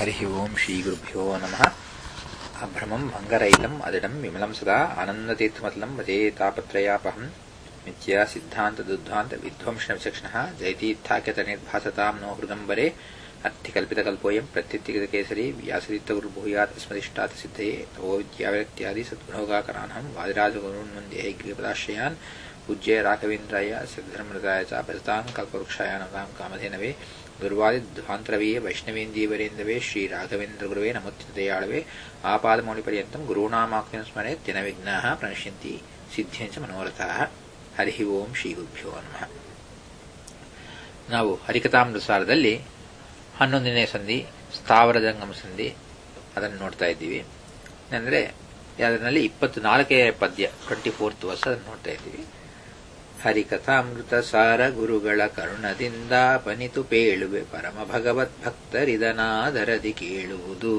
हरिः ओम् श्रीगुरुभ्यो नमः अभ्रमम् भङ्गरहितम् अदिडम् विमलम् सदा आनन्दतीर्थमतलम् भजेतापत्रयापहम् मिथ्या सिद्धान्तदुद्ध्वान्त विध्वंसनविचक्षणः जयतीर्थाख्यतनिर्भासताम् नो हृदम्बरे अर्थकल्पितकल्पोऽयम् प्रत्युत्तिगतकेसरी व्यासदीत्तगुरुभूयात् स्मदिष्टात् सिद्धये तवो विद्याव्यक्त्यादि सद्गुणोगाकरानहम् वादिराजगुरुन्वन्द्ये गृहपदाश्रयान् पूज्य राघवेन्द्राय सिद्धर्मृताय च भजताम् कल्पवृक्षाय नताम् कामधेनवे ದುರ್ವಾದಿಧ್ವಾಂತರವೀಯ ವೈಷ್ಣವೇಂದೀವರೇಂದವೇ ಶ್ರೀ ರಾಘವೇಂದ್ರ ಗುರುವೇ ನಮೋತ್ಯತೆಯಾಳವೇ ಆಪಾದಮೌಳಿಪರ್ಯಂತಂ ಗುರುಣಾಮಾಕ್ತಿನ ಸ್ಮರೆ ತಿನ ವಿಘ್ನಾಃ ಪ್ರಣಶ್ಯಂತಿ ಸಿದ್ಧ್ಯಂಚ ಮನೋರಥಾಃ ಹರಿ ಓಂ ಶ್ರೀ ಗುರುಭ್ಯೋ ನಮಃ ನಾವು ಹರಿಕಥಾಮೃತಸಾರದಲ್ಲಿ ಹನ್ನೊಂದನೇ ಸಂಧಿ ಸ್ಥಾವರ ಜಂಗಮ ಸಂಧಿ ಅದನ್ನು ನೋಡ್ತಾ ಇದ್ದೀವಿ ಅಂದರೆ ಅದರಲ್ಲಿ ಇಪ್ಪತ್ತು ನಾಲ್ಕೇ ಪದ್ಯ ಟ್ವೆಂಟಿ ಫೋರ್ತ್ ವರ್ಷ ಅದನ್ನು ನೋಡ್ತಾ ಇದ್ದೀವಿ ಹರಿಕಥಾಮೃತ ಸಾರ ಗುರುಗಳ ಕರುಣದಿಂದ ಪನಿತು ಪೇಳುವೆ ಪರಮ ಭಗವತ್ ಭಕ್ತರಿದನಾದರದಿ ಕೇಳುವುದು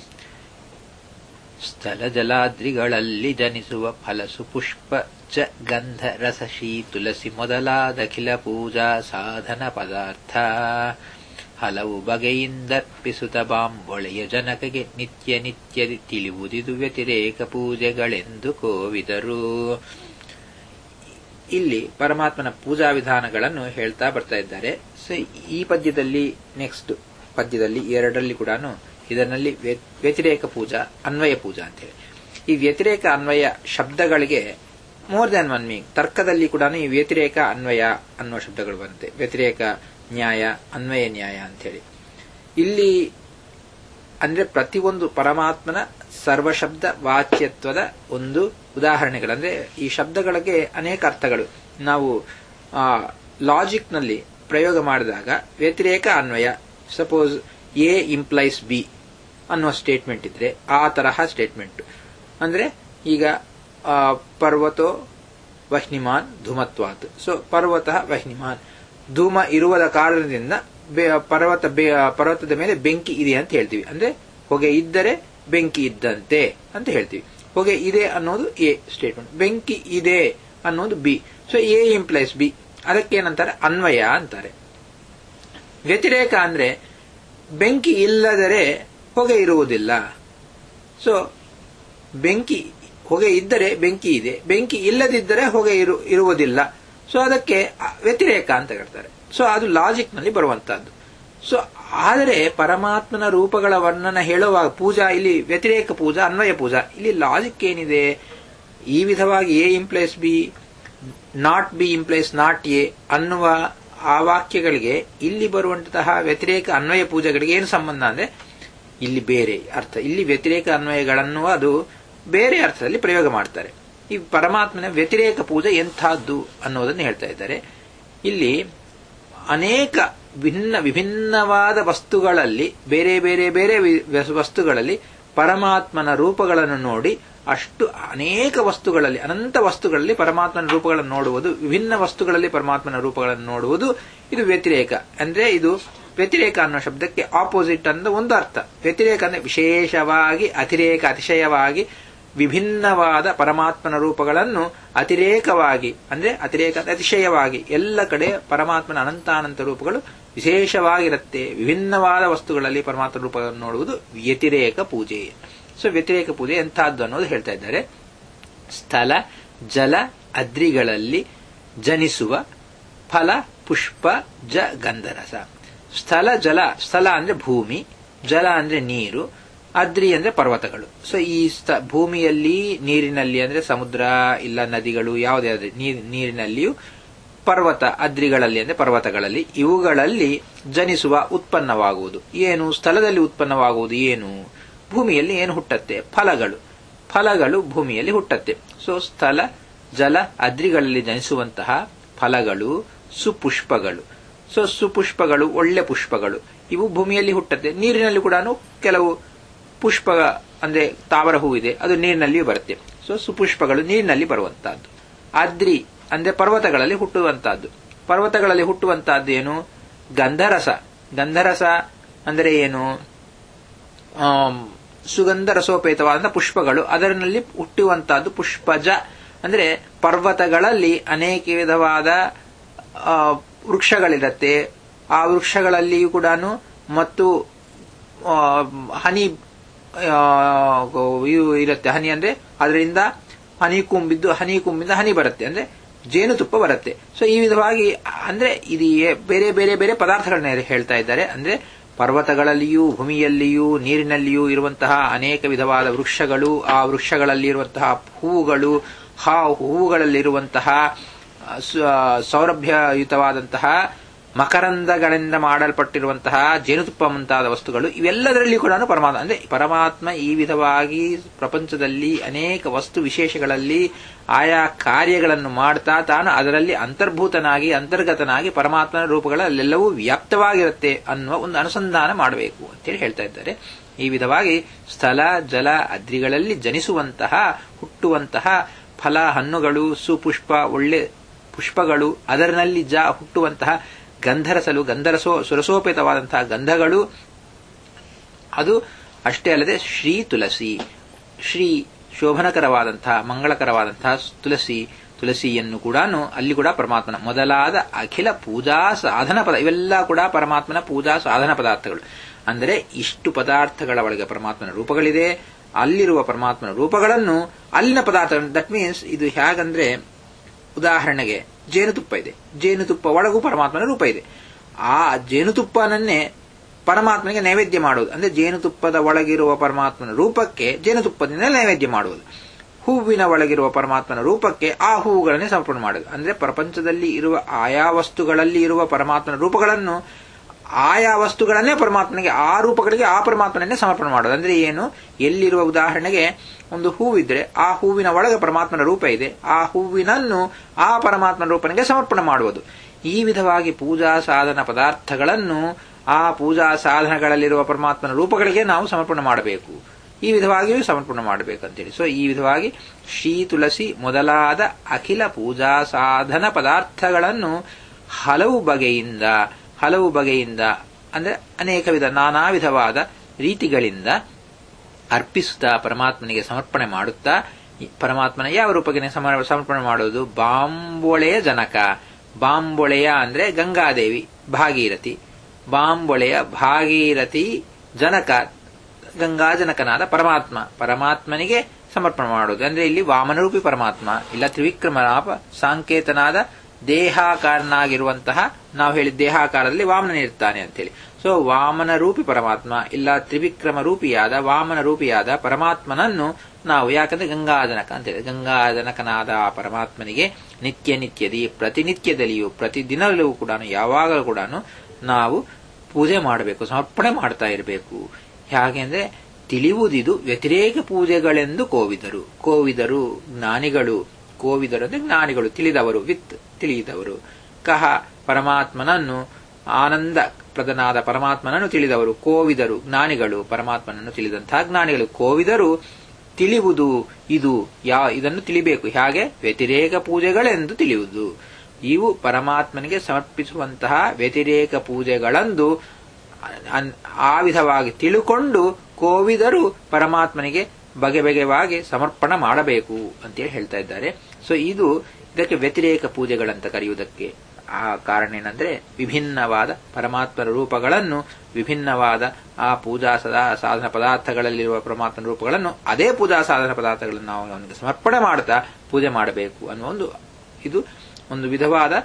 ಸ್ಥಳ ಜಲಾದ್ರಿಗಳಲ್ಲಿ ಜನಿಸುವ ಫಲಸು ಪುಷ್ಪ ಚ ಗಂಧ ರಸಶೀ ತುಳಸಿ ಮೊದಲಾದಖಿಲ ಪೂಜಾ ಸಾಧನ ಪದಾರ್ಥ ಹಲವು ಬಗೆಯಿಂದರ್ಪಿಸುತ್ತ ಬಾಂಬೊಳೆಯ ಜನಕಗೆ ನಿತ್ಯ ನಿತ್ಯದಿ ತಿಳಿಯುವುದಿದು ವ್ಯತಿರೇಕ ಪೂಜೆಗಳೆಂದು ಕೋವಿದರು ಇಲ್ಲಿ ಪರಮಾತ್ಮನ ಪೂಜಾ ವಿಧಾನಗಳನ್ನು ಹೇಳ್ತಾ ಬರ್ತಾ ಇದ್ದಾರೆ ಸೊ ಈ ಪದ್ಯದಲ್ಲಿ ನೆಕ್ಸ್ಟ್ ಪದ್ಯದಲ್ಲಿ ಎರಡರಲ್ಲಿ ಕೂಡ ಇದರಲ್ಲಿ ವ್ಯತಿರೇಕ ಪೂಜಾ ಅನ್ವಯ ಪೂಜಾ ಅಂತ ಹೇಳಿ ಈ ವ್ಯತಿರೇಕ ಅನ್ವಯ ಶಬ್ದಗಳಿಗೆ ಮೋರ್ ದನ್ ಒನ್ ಮೀನಿಂಗ್ ತರ್ಕದಲ್ಲಿ ಕೂಡ ಈ ವ್ಯತಿರೇಕ ಅನ್ವಯ ಅನ್ನುವ ಶಬ್ದಗಳು ಬರುತ್ತೆ ವ್ಯತಿರೇಕ ನ್ಯಾಯ ಅನ್ವಯ ನ್ಯಾಯ ಅಂತ ಹೇಳಿ ಇಲ್ಲಿ ಅಂದ್ರೆ ಪ್ರತಿಯೊಂದು ಪರಮಾತ್ಮನ ಸರ್ವಶಬ್ದ ವಾಚ್ಯತ್ವದ ಒಂದು ಉದಾಹರಣೆಗಳಂದ್ರೆ ಈ ಶಬ್ದಗಳಿಗೆ ಅನೇಕ ಅರ್ಥಗಳು ನಾವು ಲಾಜಿಕ್ ನಲ್ಲಿ ಪ್ರಯೋಗ ಮಾಡಿದಾಗ ವ್ಯತಿರೇಕ ಅನ್ವಯ ಸಪೋಸ್ ಎ ಇಂಪ್ಲೈಸ್ ಬಿ ಅನ್ನುವ ಸ್ಟೇಟ್ಮೆಂಟ್ ಇದ್ರೆ ಆ ತರಹ ಸ್ಟೇಟ್ಮೆಂಟ್ ಅಂದ್ರೆ ಈಗ ಪರ್ವತೋ ವಹ್ನಿಮಾನ್ ಧೂಮತ್ವಾತ್ ಸೊ ಪರ್ವತ ವಹ್ನಿಮಾನ್ ಧೂಮ ಇರುವುದ ಕಾರಣದಿಂದ ಪರ್ವತ ಪರ್ವತದ ಮೇಲೆ ಬೆಂಕಿ ಇದೆ ಅಂತ ಹೇಳ್ತೀವಿ ಅಂದ್ರೆ ಹೊಗೆ ಇದ್ದರೆ ಬೆಂಕಿ ಇದ್ದಂತೆ ಅಂತ ಹೇಳ್ತೀವಿ ಹೊಗೆ ಇದೆ ಅನ್ನೋದು ಎ ಸ್ಟೇಟ್ಮೆಂಟ್ ಬೆಂಕಿ ಇದೆ ಅನ್ನೋದು B so A implies B ಅದಕ್ಕೇನಂತಾರೆ ಅನ್ವಯ ಅಂತಾರೆ ವ್ಯತಿರೇಕ ಅಂದ್ರೆ ಬೆಂಕಿ ಇಲ್ಲದರೆ ಹೊಗೆ ಇರುವುದಿಲ್ಲ ಸೊ ಬೆಂಕಿ ಹೊಗೆ ಇದ್ದರೆ ಬೆಂಕಿ ಇದೆ ಬೆಂಕಿ ಇಲ್ಲದಿದ್ದರೆ ಹೊಗೆ ಇರು ಇರುವುದಿಲ್ಲ ಸೊ ಅದಕ್ಕೆ ವ್ಯತಿರೇಕ ಅಂತ ಹೇಳ್ತಾರೆ ಸೊ ಅದು ಲಾಜಿಕ್ ನಲ್ಲಿ ಬರುವಂತಹದ್ದು ಸೊ ಆದರೆ ಪರಮಾತ್ಮನ ರೂಪಗಳ ವರ್ಣನ ಹೇಳುವಾಗ ಪೂಜಾ ಇಲ್ಲಿ ವ್ಯತಿರೇಕ ಪೂಜಾ ಅನ್ವಯ ಪೂಜಾ ಇಲ್ಲಿ ಲಾಜಿಕ್ ಏನಿದೆ ಈ ವಿಧವಾಗಿ A implies B not B implies not A ಅನ್ನುವ ಆ ವಾಕ್ಯಗಳಿಗೆ ಇಲ್ಲಿ ಬರುವಂತಹ ವ್ಯತಿರೇಕ ಅನ್ವಯ ಪೂಜೆಗಳಿಗೆ ಏನು ಸಂಬಂಧ ಅಂದ್ರೆ ಇಲ್ಲಿ ಬೇರೆ ಅರ್ಥ ಇಲ್ಲಿ ವ್ಯತಿರೇಕ ಅನ್ವಯಗಳನ್ನು ಅದು ಬೇರೆ ಅರ್ಥದಲ್ಲಿ ಪ್ರಯೋಗ ಮಾಡ್ತಾರೆ ಈ ಪರಮಾತ್ಮನ ವ್ಯತಿರೇಕ ಪೂಜೆ ಎಂಥದ್ದು ಅನ್ನೋದನ್ನು ಹೇಳ್ತಾ ಇದ್ದಾರೆ ಇಲ್ಲಿ ಅನೇಕ ಭಿನ್ನ ವಿಭಿನ್ನವಾದ ವಸ್ತುಗಳಲ್ಲಿ ಬೇರೆ ಬೇರೆ ಬೇರೆ ವಸ್ತುಗಳಲ್ಲಿ ಪರಮಾತ್ಮನ ರೂಪಗಳನ್ನು ನೋಡಿ ಅಷ್ಟು ಅನೇಕ ವಸ್ತುಗಳಲ್ಲಿ ಅನಂತ ವಸ್ತುಗಳಲ್ಲಿ ಪರಮಾತ್ಮನ ರೂಪಗಳನ್ನು ನೋಡುವುದು ವಿಭಿನ್ನ ವಸ್ತುಗಳಲ್ಲಿ ಪರಮಾತ್ಮನ ರೂಪಗಳನ್ನು ನೋಡುವುದು ಇದು ವ್ಯತಿರೇಕ ಅಂದ್ರೆ ಇದು ವ್ಯತಿರೇಕ ಅನ್ನೋ ಶಬ್ದಕ್ಕೆ ಆಪೋಸಿಟ್ ಅಂತ ಒಂದು ಅರ್ಥ ವ್ಯತಿರೇಕ ಅಂದ್ರೆ ವಿಶೇಷವಾಗಿ ಅತಿರೇಕ ಅತಿಶಯವಾಗಿ ವಿಭಿನ್ನವಾದ ಪರಮಾತ್ಮನ ರೂಪಗಳನ್ನು ಅತಿರೇಕವಾಗಿ ಅಂದ್ರೆ ಅತಿರೇಕ ಅತಿಶಯವಾಗಿ ಎಲ್ಲ ಕಡೆ ಪರಮಾತ್ಮನ ಅನಂತಾನಂತ ರೂಪಗಳು ವಿಶೇಷವಾಗಿರುತ್ತೆ ವಿಭಿನ್ನವಾದ ವಸ್ತುಗಳಲ್ಲಿ ಪರಮಾತ್ಮ ರೂಪಗಳನ್ನು ನೋಡುವುದು ವ್ಯತಿರೇಕ ಪೂಜೆ ಸೊ ವ್ಯತಿರೇಕ ಪೂಜೆ ಎಂತಹದ್ದು ಅನ್ನೋದು ಹೇಳ್ತಾ ಇದ್ದಾರೆ ಸ್ಥಳ ಜಲ ಅದ್ರಿಗಳಲ್ಲಿ ಜನಿಸುವ ಫಲ ಪುಷ್ಪ ಜ ಗಂಧರಸ ಸ್ಥಳ ಜಲ ಸ್ಥಳ ಅಂದ್ರೆ ಭೂಮಿ ಜಲ ಅಂದ್ರೆ ನೀರು ಅದ್ರಿ ಅಂದ್ರೆ ಪರ್ವತಗಳು ಸೊ ಈ ಭೂಮಿಯಲ್ಲಿ ನೀರಿನಲ್ಲಿ ಅಂದ್ರೆ ಸಮುದ್ರ ಇಲ್ಲ ನದಿಗಳು ಯಾವುದೇ ನೀರಿನಲ್ಲಿಯೂ ಪರ್ವತ ಅದ್ರಿಗಳಲ್ಲಿ ಅಂದ್ರೆ ಪರ್ವತಗಳಲ್ಲಿ ಇವುಗಳಲ್ಲಿ ಜನಿಸುವ ಉತ್ಪನ್ನವಾಗುವುದು ಏನು ಸ್ಥಳದಲ್ಲಿ ಉತ್ಪನ್ನವಾಗುವುದು ಏನು ಭೂಮಿಯಲ್ಲಿ ಏನು ಹುಟ್ಟತ್ತೆ ಫಲಗಳು ಫಲಗಳು ಭೂಮಿಯಲ್ಲಿ ಹುಟ್ಟತ್ತೆ ಸೊ ಸ್ಥಳ ಜಲ ಅದ್ರಿಗಳಲ್ಲಿ ಜನಿಸುವಂತಹ ಫಲಗಳು ಸುಪುಷ್ಪಗಳು ಸೊ ಸುಪುಷ್ಪಗಳು ಒಳ್ಳೆ ಪುಷ್ಪಗಳು ಇವು ಭೂಮಿಯಲ್ಲಿ ಹುಟ್ಟತ್ತೆ ನೀರಿನಲ್ಲಿ ಕೂಡ ಕೆಲವು ಪುಷ್ಪ ಅಂದ್ರೆ ತಾವರ ಹೂವಿದೆ ಅದು ನೀರಿನಲ್ಲಿಯೂ ಬರುತ್ತೆ ಸೊ ಸುಪುಷ್ಪಗಳು ನೀರಿನಲ್ಲಿ ಬರುವಂತಹದ್ದು ಅದ್ರಿ ಅಂದ್ರೆ ಪರ್ವತಗಳಲ್ಲಿ ಹುಟ್ಟುವಂತಹದ್ದು ಪರ್ವತಗಳಲ್ಲಿ ಹುಟ್ಟುವಂತಹದ್ದು ಏನು ಗಂಧರಸ ಗಂಧರಸ ಅಂದರೆ ಏನು ಸುಗಂಧ ರಸೋಪೇತವಾದ ಪುಷ್ಪಗಳು ಅದರಲ್ಲಿ ಹುಟ್ಟುವಂತಹದ್ದು ಪುಷ್ಪಜ ಅಂದ್ರೆ ಪರ್ವತಗಳಲ್ಲಿ ಅನೇಕ ವಿಧವಾದ ವೃಕ್ಷಗಳಿರತ್ತೆ ಆ ವೃಕ್ಷಗಳಲ್ಲಿಯೂ ಕೂಡ ಮತ್ತು ಆ, ಹನಿ ಆ, ಇದು ಇರುತ್ತೆ ಹನಿ ಅಂದ್ರೆ ಅದರಿಂದ ಹನಿ ಕುಂಬಿದ್ದು ಹನಿ ಕುಂಬಿಂದ ಹನಿ ಬರುತ್ತೆ ಅಂದ್ರೆ ಜೇನುತುಪ್ಪ ಬರುತ್ತೆ ಸೊ ಈ ವಿಧವಾಗಿ ಅಂದ್ರೆ ಇದು ಏ- ಬೇರೆ ಬೇರೆ ಬೇರೆ ಪದಾರ್ಥಗಳನ್ನ ಹೇಳ್ತಾ ಇದ್ದಾರೆ ಅಂದ್ರೆ ಪರ್ವತಗಳಲ್ಲಿಯೂ ಭೂಮಿಯಲ್ಲಿಯೂ ನೀರಿನಲ್ಲಿಯೂ ಇರುವಂತಹ ಅನೇಕ ವಿಧವಾದ ವೃಕ್ಷಗಳು ಆ ವೃಕ್ಷಗಳಲ್ಲಿ ಇರುವಂತಹ ಹೂವುಗಳು ಆ ಹೂವುಗಳಲ್ಲಿರುವಂತಹ ಆ, ಸ- ಸೌರಭ್ಯಯುತವಾದಂತಹ ಮಕರಂದಗಳಿಂದ ಮಾಡಲ್ಪಟ್ಟಿರುವಂತಹ ಜೇನುತುಪ್ಪ ಮುಂತಾದ ವಸ್ತುಗಳು ಇವೆಲ್ಲದರಲ್ಲಿ ಕೂಡ ಪರಮಾತ್ಮ ಅಂದ್ರೆ ಪರಮಾತ್ಮ ಈ ವಿಧವಾಗಿ ಪ್ರಪಂಚದಲ್ಲಿ ಅನೇಕ ವಸ್ತು ವಿಶೇಷಗಳಲ್ಲಿ ಆಯಾ ಕಾರ್ಯಗಳನ್ನು ಮಾಡ್ತಾ ತಾನು ಅದರಲ್ಲಿ ಅಂತರ್ಭೂತನಾಗಿ ಅಂತರ್ಗತನಾಗಿ ಪರಮಾತ್ಮನ ರೂಪಗಳಲ್ಲೆಲ್ಲವೂ ವ್ಯಾಪ್ತವಾಗಿರುತ್ತೆ ಅನ್ನುವ ಒಂದು ಅನುಸಂಧಾನ ಮಾಡಬೇಕು ಅಂತೇಳಿ ಹೇಳ್ತಾ ಇದ್ದಾರೆ ಈ ವಿಧವಾಗಿ ಸ್ಥಳ ಜಲ ಅದ್ರಿಗಳಲ್ಲಿ ಜನಿಸುವಂತಹ ಹುಟ್ಟುವಂತಹ ಫಲ ಹಣ್ಣುಗಳು ಸುಪುಷ್ಪ ಒಳ್ಳೆ ಪುಷ್ಪಗಳು ಅದರಲ್ಲಿ ಜ ಹುಟ್ಟುವಂತಹ ಗಂಧರಸಲು ಗಂಧರಸೋ ಸುರಸೋಪೇತವಾದಂತಹ ಗಂಧಗಳು ಅದು ಅಷ್ಟೇ ಅಲ್ಲದೆ ಶ್ರೀ ತುಳಸಿ ಶ್ರೀ ಶೋಭನಕರವಾದಂತಹ ಮಂಗಳಕರವಾದಂತಹ ತುಳಸಿ ತುಳಸಿಯನ್ನು ಕೂಡ ಅಲ್ಲಿ ಕೂಡ ಪರಮಾತ್ಮನ ಮೊದಲಾದ ಅಖಿಲ ಪೂಜಾ ಸಾಧನ ಪದ ಇವೆಲ್ಲ ಕೂಡ ಪರಮಾತ್ಮನ ಪೂಜಾ ಸಾಧನ ಪದಾರ್ಥಗಳು ಅಂದರೆ ಇಷ್ಟು ಪದಾರ್ಥಗಳ ಒಳಗೆ ಪರಮಾತ್ಮನ ರೂಪಗಳಿದೆ ಅಲ್ಲಿರುವ ಪರಮಾತ್ಮನ ರೂಪಗಳನ್ನು ಅಲ್ಲಿನ ಪದಾರ್ಥ ದಟ್ ಮೀನ್ಸ್ ಇದು ಹೇಗಂದ್ರೆ ಉದಾಹರಣೆಗೆ ಜೇನುತುಪ್ಪ ಇದೆ ಜೇನುತುಪ್ಪ ಒಳಗೂ ಪರಮಾತ್ಮನ ರೂಪ ಇದೆ ಆ ಜೇನುತುಪ್ಪನನ್ನೇ ಪರಮಾತ್ಮನಿಗೆ ನೈವೇದ್ಯ ಮಾಡುವುದು ಅಂದ್ರೆ ಜೇನುತುಪ್ಪದ ಒಳಗಿರುವ ಪರಮಾತ್ಮನ ರೂಪಕ್ಕೆ ಜೇನುತುಪ್ಪದಿಂದ ನೈವೇದ್ಯ ಮಾಡುವುದು ಹೂವಿನ ಒಳಗಿರುವ ಪರಮಾತ್ಮನ ರೂಪಕ್ಕೆ ಆ ಹೂವುಗಳನ್ನೇ ಸಮರ್ಪಣೆ ಮಾಡುವುದು ಅಂದ್ರೆ ಪ್ರಪಂಚದಲ್ಲಿ ಇರುವ ಆಯಾ ವಸ್ತುಗಳಲ್ಲಿ ಇರುವ ಪರಮಾತ್ಮನ ರೂಪಗಳನ್ನು ಆಯಾ ವಸ್ತುಗಳನ್ನೇ ಪರಮಾತ್ಮನಿಗೆ ಆ ರೂಪಗಳಿಗೆ ಆ ಪರಮಾತ್ಮನನ್ನೇ ಸಮರ್ಪಣೆ ಮಾಡೋದು ಅಂದ್ರೆ ಏನು ಎಲ್ಲಿರುವ ಉದಾಹರಣೆಗೆ ಒಂದು ಹೂವಿದ್ರೆ ಆ ಹೂವಿನ ಒಳಗೆ ಪರಮಾತ್ಮನ ರೂಪ ಇದೆ ಆ ಹೂವಿನನ್ನು ಆ ಪರಮಾತ್ಮನ ರೂಪನಿಗೆ ಸಮರ್ಪಣೆ ಮಾಡುವುದು ಈ ವಿಧವಾಗಿ ಪೂಜಾ ಸಾಧನ ಪದಾರ್ಥಗಳನ್ನು ಆ ಪೂಜಾ ಸಾಧನಗಳಲ್ಲಿರುವ ಪರಮಾತ್ಮನ ರೂಪಗಳಿಗೆ ನಾವು ಸಮರ್ಪಣೆ ಮಾಡಬೇಕು ಈ ವಿಧವಾಗಿಯೂ ಸಮರ್ಪಣೆ ಮಾಡಬೇಕಂತೇಳಿ ಸೊ ಈ ವಿಧವಾಗಿ ಶ್ರೀ ತುಳಸಿ ಮೊದಲಾದ ಅಖಿಲ ಪೂಜಾ ಸಾಧನ ಪದಾರ್ಥಗಳನ್ನು ಹಲವು ಬಗೆಯಿಂದ ಹಲವು ಬಗೆಯಿಂದ ಅಂದ್ರೆ ಅನೇಕ ವಿಧ ನಾನಾ ವಿಧವಾದ ರೀತಿಗಳಿಂದ ಅರ್ಪಿಸುತ್ತಾ ಪರಮಾತ್ಮನಿಗೆ ಸಮರ್ಪಣೆ ಮಾಡುತ್ತಾ ಈ ಪರಮಾತ್ಮನ ಯಾವ ರೂಪಕ್ಕೆ ಸಮ- ಸಮರ್ಪಣೆ ಮಾಡೋದು ಬಾಂಬೊಳೆಯ ಜನಕ ಬಾಂಬೊಳೆಯ ಅಂದ್ರೆ ಗಂಗಾದೇವಿ ಭಾಗೀರಥಿ ಬಾಂಬೊಳೆಯ ಭಾಗೀರಥಿ ಜನಕ ಗಂಗಾಜನಕನಾದ ಪರಮಾತ್ಮ ಪರಮಾತ್ಮನಿಗೆ ಸಮರ್ಪಣೆ ಮಾಡೋದು ಅಂದ್ರೆ ಇಲ್ಲಿ ವಾಮನರೂಪಿ ಪರಮಾತ್ಮ ಇಲ್ಲ ತ್ರಿವಿಕ್ರಮನಾಪ ಸಾಂಕೇತನಾದ ದೇಹಾಕಾರನಾಗಿರುವಂತಹ ನಾವು ಹೇಳಿದ ದೇಹಾಕಾರದಲ್ಲಿ ವಾಮನನಿರ್ತಾನೆ ಅಂತೇಳಿ ಸೊ ವಾಮನ ರೂಪಿ ಪರಮಾತ್ಮ ಇಲ್ಲ ತ್ರಿವಿಕ್ರಮ ರೂಪಿಯಾದ ವಾಮನ ರೂಪಿಯಾದ ಪರಮಾತ್ಮನನ್ನು ನಾವು ಯಾಕಂದ್ರೆ ಗಂಗಾಜನಕ ಅಂತೇಳಿ ಗಂಗಾಜನಕನಾದ ಆ ಪರಮಾತ್ಮನಿಗೆ ನಿತ್ಯ ನಿತ್ಯದಿ ಪ್ರತಿನಿತ್ಯದಲ್ಲಿಯೂ ಪ್ರತಿದಿನದಲ್ಲೂ ಕೂಡ ಯಾವಾಗಲೂ ಕೂಡ ನಾವು ಪೂಜೆ ಮಾಡಬೇಕು ಸಮರ್ಪಣೆ ಮಾಡ್ತಾ ಇರಬೇಕು ಹೇಗೆ ಅಂದ್ರೆ ತಿಳಿಯುವುದಿದು ವ್ಯತಿರೇಕ ಪೂಜೆಗಳೆಂದು ಕೋವಿದರು ಕೋವಿದರು ಜ್ಞಾನಿಗಳು ಕೋವಿದರು ಅಂದ್ರೆ ಜ್ಞಾನಿಗಳು ತಿಳಿದವರು ವಿತ್ ತಿಳಿದವರು ಕಹ ಪರಮಾತ್ಮನನ್ನು ಆನಂದ ಪ್ರದನಾದ ಪರಮಾತ್ಮನನ್ನು ತಿಳಿದವರು ಕೋವಿದರು ಜ್ಞಾನಿಗಳು ಪರಮಾತ್ಮನನ್ನು ತಿಳಿದಂತಹ ಜ್ಞಾನಿಗಳು ಕೋವಿದರು ತಿಳಿಯುವುದು ಇದು ಯಾ ಇದನ್ನು ತಿಳಿಬೇಕು ಹೇಗೆ ವ್ಯತಿರೇಕ ಪೂಜೆಗಳೆಂದು ತಿಳಿಯುವುದು ಇವು ಪರಮಾತ್ಮನಿಗೆ ಸಮರ್ಪಿಸುವಂತಹ ವ್ಯತಿರೇಕ ಪೂಜೆಗಳಂದು ಅನ್- ಆ ವಿಧವಾಗಿ ತಿಳುಕೊಂಡು ಕೋವಿದರು ಪರಮಾತ್ಮನಿಗೆ ಬಗೆ ಬಗೆವಾಗಿ ಸಮರ್ಪಣೆ ಮಾಡಬೇಕು ಅಂತೇಳಿ ಹೇಳ್ತಾ ಇದ್ದಾರೆ ಸೊ ಇದು ಇದಕ್ಕೆ ವ್ಯತಿರೇಕ ಪೂಜೆಗಳಂತ ಕರೆಯುವುದಕ್ಕೆ ಆ ಕಾರಣ ಏನಂದ್ರೆ ವಿಭಿನ್ನವಾದ ಪರಮಾತ್ಮರ ರೂಪಗಳನ್ನು ವಿಭಿನ್ನವಾದ ಆ ಪೂಜಾ ಸದಾ ಸಾಧನ ಪದಾರ್ಥಗಳಲ್ಲಿರುವ ಪರಮಾತ್ಮನ ರೂಪಗಳನ್ನು ಅದೇ ಪೂಜಾ ಸಾಧನ ಪದಾರ್ಥಗಳನ್ನು ನಾವು ಅವನಿಗೆ ಸಮರ್ಪಣೆ ಮಾಡ್ತಾ ಪೂಜೆ ಮಾಡಬೇಕು ಅನ್ನೋ ಒಂದು ಇದು ಒಂದು ವಿಧವಾದ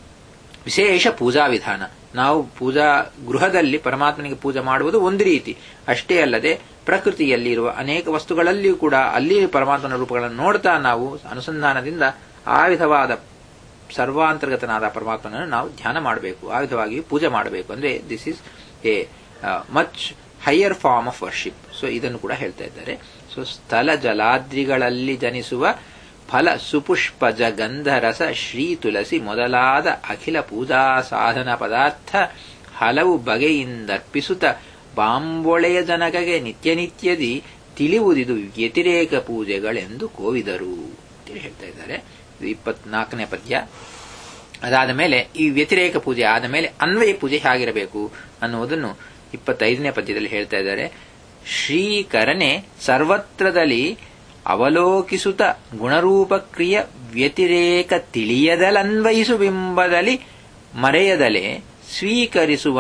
ವಿಶೇಷ ಪೂಜಾ ವಿಧಾನ ನಾವು ಪೂಜಾ ಗೃಹದಲ್ಲಿ ಪರಮಾತ್ಮನಿಗೆ ಪೂಜೆ ಮಾಡುವುದು ಒಂದು ರೀತಿ ಅಷ್ಟೇ ಅಲ್ಲದೆ ಪ್ರಕೃತಿಯಲ್ಲಿ ಇರುವ ಅನೇಕ ವಸ್ತುಗಳಲ್ಲಿಯೂ ಕೂಡ ಅಲ್ಲಿ ಪರಮಾತ್ಮನ ರೂಪಗಳನ್ನು ನೋಡ್ತಾ ನಾವು ಅನುಸಂಧಾನದಿಂದ ಆ ವಿಧವಾದ ಸರ್ವಾಂತರ್ಗತನಾದ ಪರಮಾತ್ಮನನ್ನು ನಾವು ಧ್ಯಾನ ಮಾಡಬೇಕು ಆ ವಿಧವಾಗಿ ಪೂಜೆ ಮಾಡಬೇಕು ಅಂದ್ರೆ this is a much higher form of worship so ಇದನ್ನು ಕೂಡ ಹೇಳ್ತಾ ಇದ್ದಾರೆ ಸೊ ಸ್ಥಳ ಜಲಾದ್ರಿಗಳಲ್ಲಿ ಜನಿಸುವ ಫಲ ಸುಪುಷ್ಪಜ ಗಂಧರಸ ಶ್ರೀ ತುಳಸಿ ಮೊದಲಾದ ಅಖಿಲ ಪೂಜಾ ಸಾಧನ ಪದಾರ್ಥ ಹಲವು ಬಗೆಯಿಂದರ್ಪಿಸುತ್ತ ಬಾಂಬೊಳೆಯ ಜನಕಗೆ ನಿತ್ಯ ನಿತ್ಯದಿ ತಿಳಿಯುವುದಿದು ವ್ಯತಿರೇಕ ಪೂಜೆಗಳೆಂದು ಕೋವಿದರು ಅಂತೇಳಿ ಹೇಳ್ತಾ ಇದ್ದಾರೆ ಇದು ಇಪ್ಪತ್ನಾಲ್ಕನೇ ಪದ್ಯ ಅದಾದ ಮೇಲೆ ಈ ವ್ಯತಿರೇಕ ಪೂಜೆ ಆದ ಮೇಲೆ ಅನ್ವಯ ಪೂಜೆ ಹೇಗಿರಬೇಕು ಅನ್ನುವುದನ್ನು ಇಪ್ಪತ್ತೈದನೇ ಪದ್ಯದಲ್ಲಿ ಹೇಳ್ತಾ ಇದ್ದಾರೆ ಶ್ರೀಕರನೆ ಸರ್ವತ್ರದಲ್ಲಿ ಅವಲೋಕಿಸುತ್ತ ಗುಣರೂಪ ಕ್ರಿಯ ವ್ಯತಿರೇಕ ತಿಳಿಯದಲನ್ವಯಿಸು ಬಿಂಬದಲ್ಲಿ ಮರೆಯದಲೆ ಸ್ವೀಕರಿಸುವನು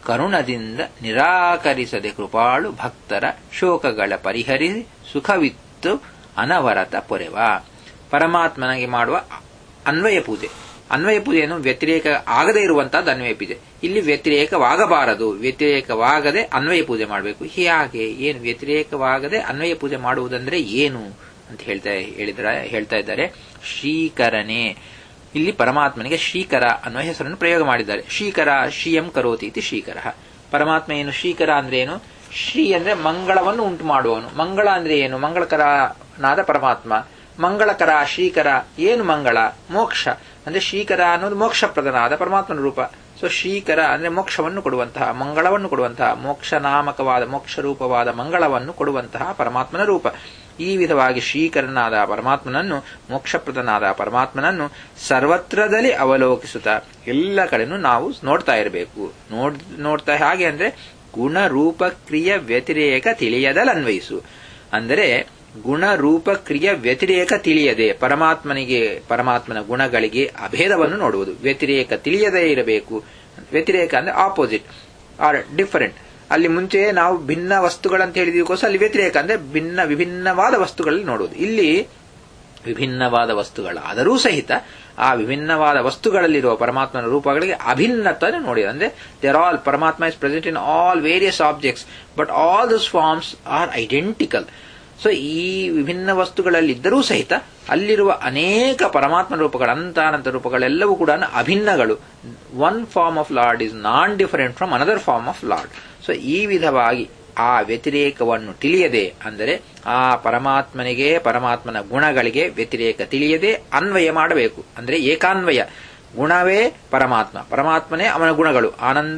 ಕರುಣದಿಂದ ನಿರಾಕರಿಸದೆ ಕೃಪಾಳು ಭಕ್ತರ ಶೋಕಗಳ ಪರಿಹರಿಸಿ ಸುಖವಿತ್ತು ಅನವರತ ಪೊರೆವ ಪರಮಾತ್ಮನಿಗೆ ಮಾಡುವ ಅನ್ವಯ ಪೂಜೆ ಅನ್ವಯ ಪೂಜೆಯನ್ನು ವ್ಯತಿರೇಕ ಆಗದೇ ಇರುವಂತಹದ್ದು ಅನ್ವಯ ಪೂಜೆ ಇಲ್ಲಿ ವ್ಯತಿರೇಕವಾಗಬಾರದು ವ್ಯತಿರೇಕವಾಗದೆ ಅನ್ವಯ ಪೂಜೆ ಮಾಡಬೇಕು ಹೇಗೆ ಏನು ವ್ಯತಿರೇಕವಾಗದೆ ಅನ್ವಯ ಪೂಜೆ ಮಾಡುವುದಂದ್ರೆ ಏನು ಅಂತ ಹೇಳ್ತಾ ಹೇಳಿದ್ರ ಹೇಳ್ತಾ ಇದ್ದಾರೆ ಶ್ರೀಕರನೇ ಇಲ್ಲಿ ಪರಮಾತ್ಮನಿಗೆ ಶ್ರೀಕರ ಅನ್ನುವ ಹೆಸರನ್ನು ಪ್ರಯೋಗ ಮಾಡಿದ್ದಾರೆ ಶ್ರೀಕರ ಶ್ರೀಯಂ ಕರೋತಿ ಇತಿ ಶ್ರೀಕರ ಪರಮಾತ್ಮ ಏನು ಶ್ರೀಕರ ಅಂದ್ರೆ ಏನು ಶ್ರೀ ಅಂದ್ರೆ ಮಂಗಳವನ್ನು ಉಂಟು ಮಾಡುವವನು ಮಂಗಳ ಅಂದ್ರೆ ಏನು ಮಂಗಳಕರನಾದ ಪರಮಾತ್ಮ ಮಂಗಳಕರ ಶ್ರೀಕರ ಏನು ಮಂಗಳ ಮೋಕ್ಷ ಅಂದ್ರೆ ಶ್ರೀಕರ ಅನ್ನೋದು ಮೋಕ್ಷಪ್ರದನಾದ ಪರಮಾತ್ಮನ ರೂಪ ಸೊ ಶ್ರೀಕರ ಅಂದ್ರೆ ಮೋಕ್ಷವನ್ನು ಕೊಡುವಂತಹ ಮಂಗಳವನ್ನು ಕೊಡುವಂತಹ ಮೋಕ್ಷ ನಾಮಕವಾದ ಮೋಕ್ಷ ರೂಪವಾದ ಮಂಗಳವನ್ನು ಕೊಡುವಂತಹ ಪರಮಾತ್ಮನ ರೂಪ ಈ ವಿಧವಾಗಿ ಶ್ರೀಕರನಾದ ಪರಮಾತ್ಮನನ್ನು ಮೋಕ್ಷಪ್ರದನಾದ ಪರಮಾತ್ಮನನ್ನು ಸರ್ವತ್ರದಲ್ಲಿ ಅವಲೋಕಿಸುತ್ತಾ ಎಲ್ಲ ಕಡೆನೂ ನಾವು ನೋಡ್ತಾ ಇರಬೇಕು ನೋಡ್ ನೋಡ್ತಾ ಹಾಗೆ ಅಂದ್ರೆ ಗುಣ ರೂಪ ಕ್ರಿಯ ವ್ಯತಿರೇಕ ತಿಳಿಯದಲನ್ವಯಿಸು ಅಂದರೆ ಗುಣ ರೂಪ ಕ್ರಿಯ ವ್ಯತಿರೇಕ ತಿಳಿಯದೆ ಪರಮಾತ್ಮನಿಗೆ ಪರಮಾತ್ಮನ ಗುಣಗಳಿಗೆ ಅಭೇದವನ್ನು ನೋಡುವುದು ವ್ಯತಿರೇಕ ತಿಳಿಯದೇ ಇರಬೇಕು ವ್ಯತಿರೇಕ ಅಂದ್ರೆ ಆಪೋಸಿಟ್ ಆರ್ ಡಿಫರೆಂಟ್ ಅಲ್ಲಿ ಮುಂಚೆ ನಾವು ಭಿನ್ನ ವಸ್ತುಗಳಂತ ಹೇಳಿದಕ್ಕೋಸ್ಕರ ಅಲ್ಲಿ ವ್ಯತಿರೇಕ ಅಂದ್ರೆ ಭಿನ್ನ ವಿಭಿನ್ನವಾದ ವಸ್ತುಗಳಲ್ಲಿ ನೋಡುವುದು ಇಲ್ಲಿ ವಿಭಿನ್ನವಾದ ವಸ್ತುಗಳಾದರೂ ಸಹಿತ ಆ ವಿಭಿನ್ನವಾದ ವಸ್ತುಗಳಲ್ಲಿರುವ ಪರಮಾತ್ಮನ ರೂಪಗಳಿಗೆ ಅಭಿನ್ನತನ ನೋಡಿ ಅಂದ್ರೆ there all Paramatma is present in all various objects but all those forms are identical so ಈ ವಿಭಿನ್ನ ವಸ್ತುಗಳಲ್ಲಿದ್ದರೂ ಸಹಿತ ಅಲ್ಲಿರುವ ಅನೇಕ ಪರಮಾತ್ಮ ರೂಪಗಳು ಅನಂತಾನಂತ ರೂಪಗಳೆಲ್ಲವೂ ಕೂಡ ಅಭಿನ್ನಗಳು one form of Lord is non different from another form of Lord so ಈ ವಿಧವಾಗಿ ಆ ವ್ಯತಿರೇಕವನ್ನು ತಿಳಿಯದೆ ಅಂದರೆ ಆ ಪರಮಾತ್ಮನಿಗೆ ಪರಮಾತ್ಮನ ಗುಣಗಳಿಗೆ ವ್ಯತಿರೇಕ ತಿಳಿಯದೆ ಅನ್ವಯ ಮಾಡಬೇಕು ಅಂದರೆ ಏಕಾನ್ವಯ ಗುಣವೇ ಪರಮಾತ್ಮ ಪರಮಾತ್ಮನೇ ಅವನ ಗುಣಗಳು ಆನಂದ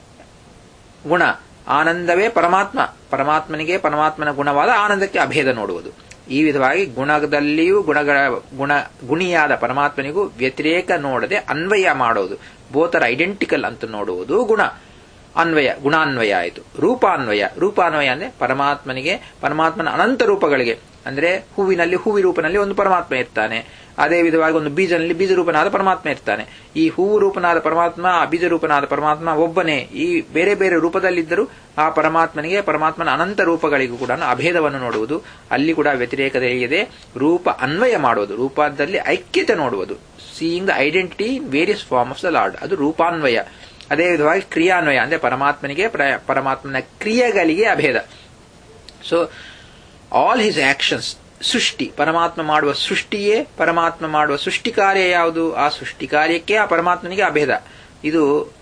ಗುಣ ಆನಂದವೇ ಪರಮಾತ್ಮ ಪರಮಾತ್ಮನಿಗೆ ಪರಮಾತ್ಮನ ಗುಣವಾದ ಆನಂದಕ್ಕೆ ಅಭೇದ ನೋಡುವುದು ಈ ವಿಧವಾಗಿ ಗುಣದಲ್ಲಿಯೂ ಗುಣಗಳ ಗುಣ ಗುಣಿಯಾದ ಪರಮಾತ್ಮನಿಗೂ ವ್ಯತಿರೇಕ ನೋಡದೆ ಅನ್ವಯ ಮಾಡೋದು ಬೋತರ ಐಡೆಂಟಿಕಲ್ ಅಂತ ನೋಡುವುದು ಗುಣ ಅನ್ವಯ ಗುಣಾನ್ವಯ ಆಯಿತು ರೂಪಾನ್ವಯ ರೂಪಾನ್ವಯ ಅಂದ್ರೆ ಪರಮಾತ್ಮನಿಗೆ ಪರಮಾತ್ಮನ ಅನಂತ ರೂಪಗಳಿಗೆ ಅಂದ್ರೆ ಹೂವಿನಲ್ಲಿ ಹೂವಿ ರೂಪನಲ್ಲಿ ಒಂದು ಪರಮಾತ್ಮ ಇರ್ತಾನೆ ಅದೇ ವಿಧವಾಗಿ ಒಂದು ಬೀಜನಲ್ಲಿ ಬೀಜ ರೂಪನಾದ ಪರಮಾತ್ಮ ಇರ್ತಾನೆ ಈ ಹೂವು ರೂಪನಾದ ಪರಮಾತ್ಮ ಆ ಬೀಜ ರೂಪನಾದ ಪರಮಾತ್ಮ ಒಬ್ಬನೇ ಈ ಬೇರೆ ಬೇರೆ ರೂಪದಲ್ಲಿದ್ದರೂ ಆ ಪರಮಾತ್ಮನಿಗೆ ಪರಮಾತ್ಮನ ಅನಂತ ರೂಪಗಳಿಗೂ ಕೂಡ ಅಭೇದವನ್ನು ನೋಡುವುದು ಅಲ್ಲಿ ಕೂಡ ವ್ಯತಿರೇಕ ತಿಳಿಯದೆ ರೂಪ ಅನ್ವಯ ಮಾಡುವುದು ರೂಪದಲ್ಲಿ ಐಕ್ಯತೆ ನೋಡುವುದು seeing the identity various form of the Lord ಅದು ರೂಪಾನ್ವಯ ಅದೇ ವಿಧವಾಗಿ ಕ್ರಿಯಾನ್ವಯ ಅಂದ್ರೆ ಪರಮಾತ್ಮನಿಗೆ ಪರಮಾತ್ಮನ ಕ್ರಿಯೆಗಳಿಗೆ ಅಭೇದ ಸೊ ಆಲ್ ಹಿಸ್ ಆಕ್ಷನ್ಸ್ ಸೃಷ್ಟಿ ಪರಮಾತ್ಮ ಮಾಡುವ ಸೃಷ್ಟಿಯೇ ಪರಮಾತ್ಮ ಮಾಡುವ ಸೃಷ್ಟಿ ಕಾರ್ಯ ಯಾವುದು ಆ ಸೃಷ್ಟಿ ಕಾರ್ಯಕ್ಕೆ ಆ ಪರಮಾತ್ಮನಿಗೆ ಅಭೇದ ಇದು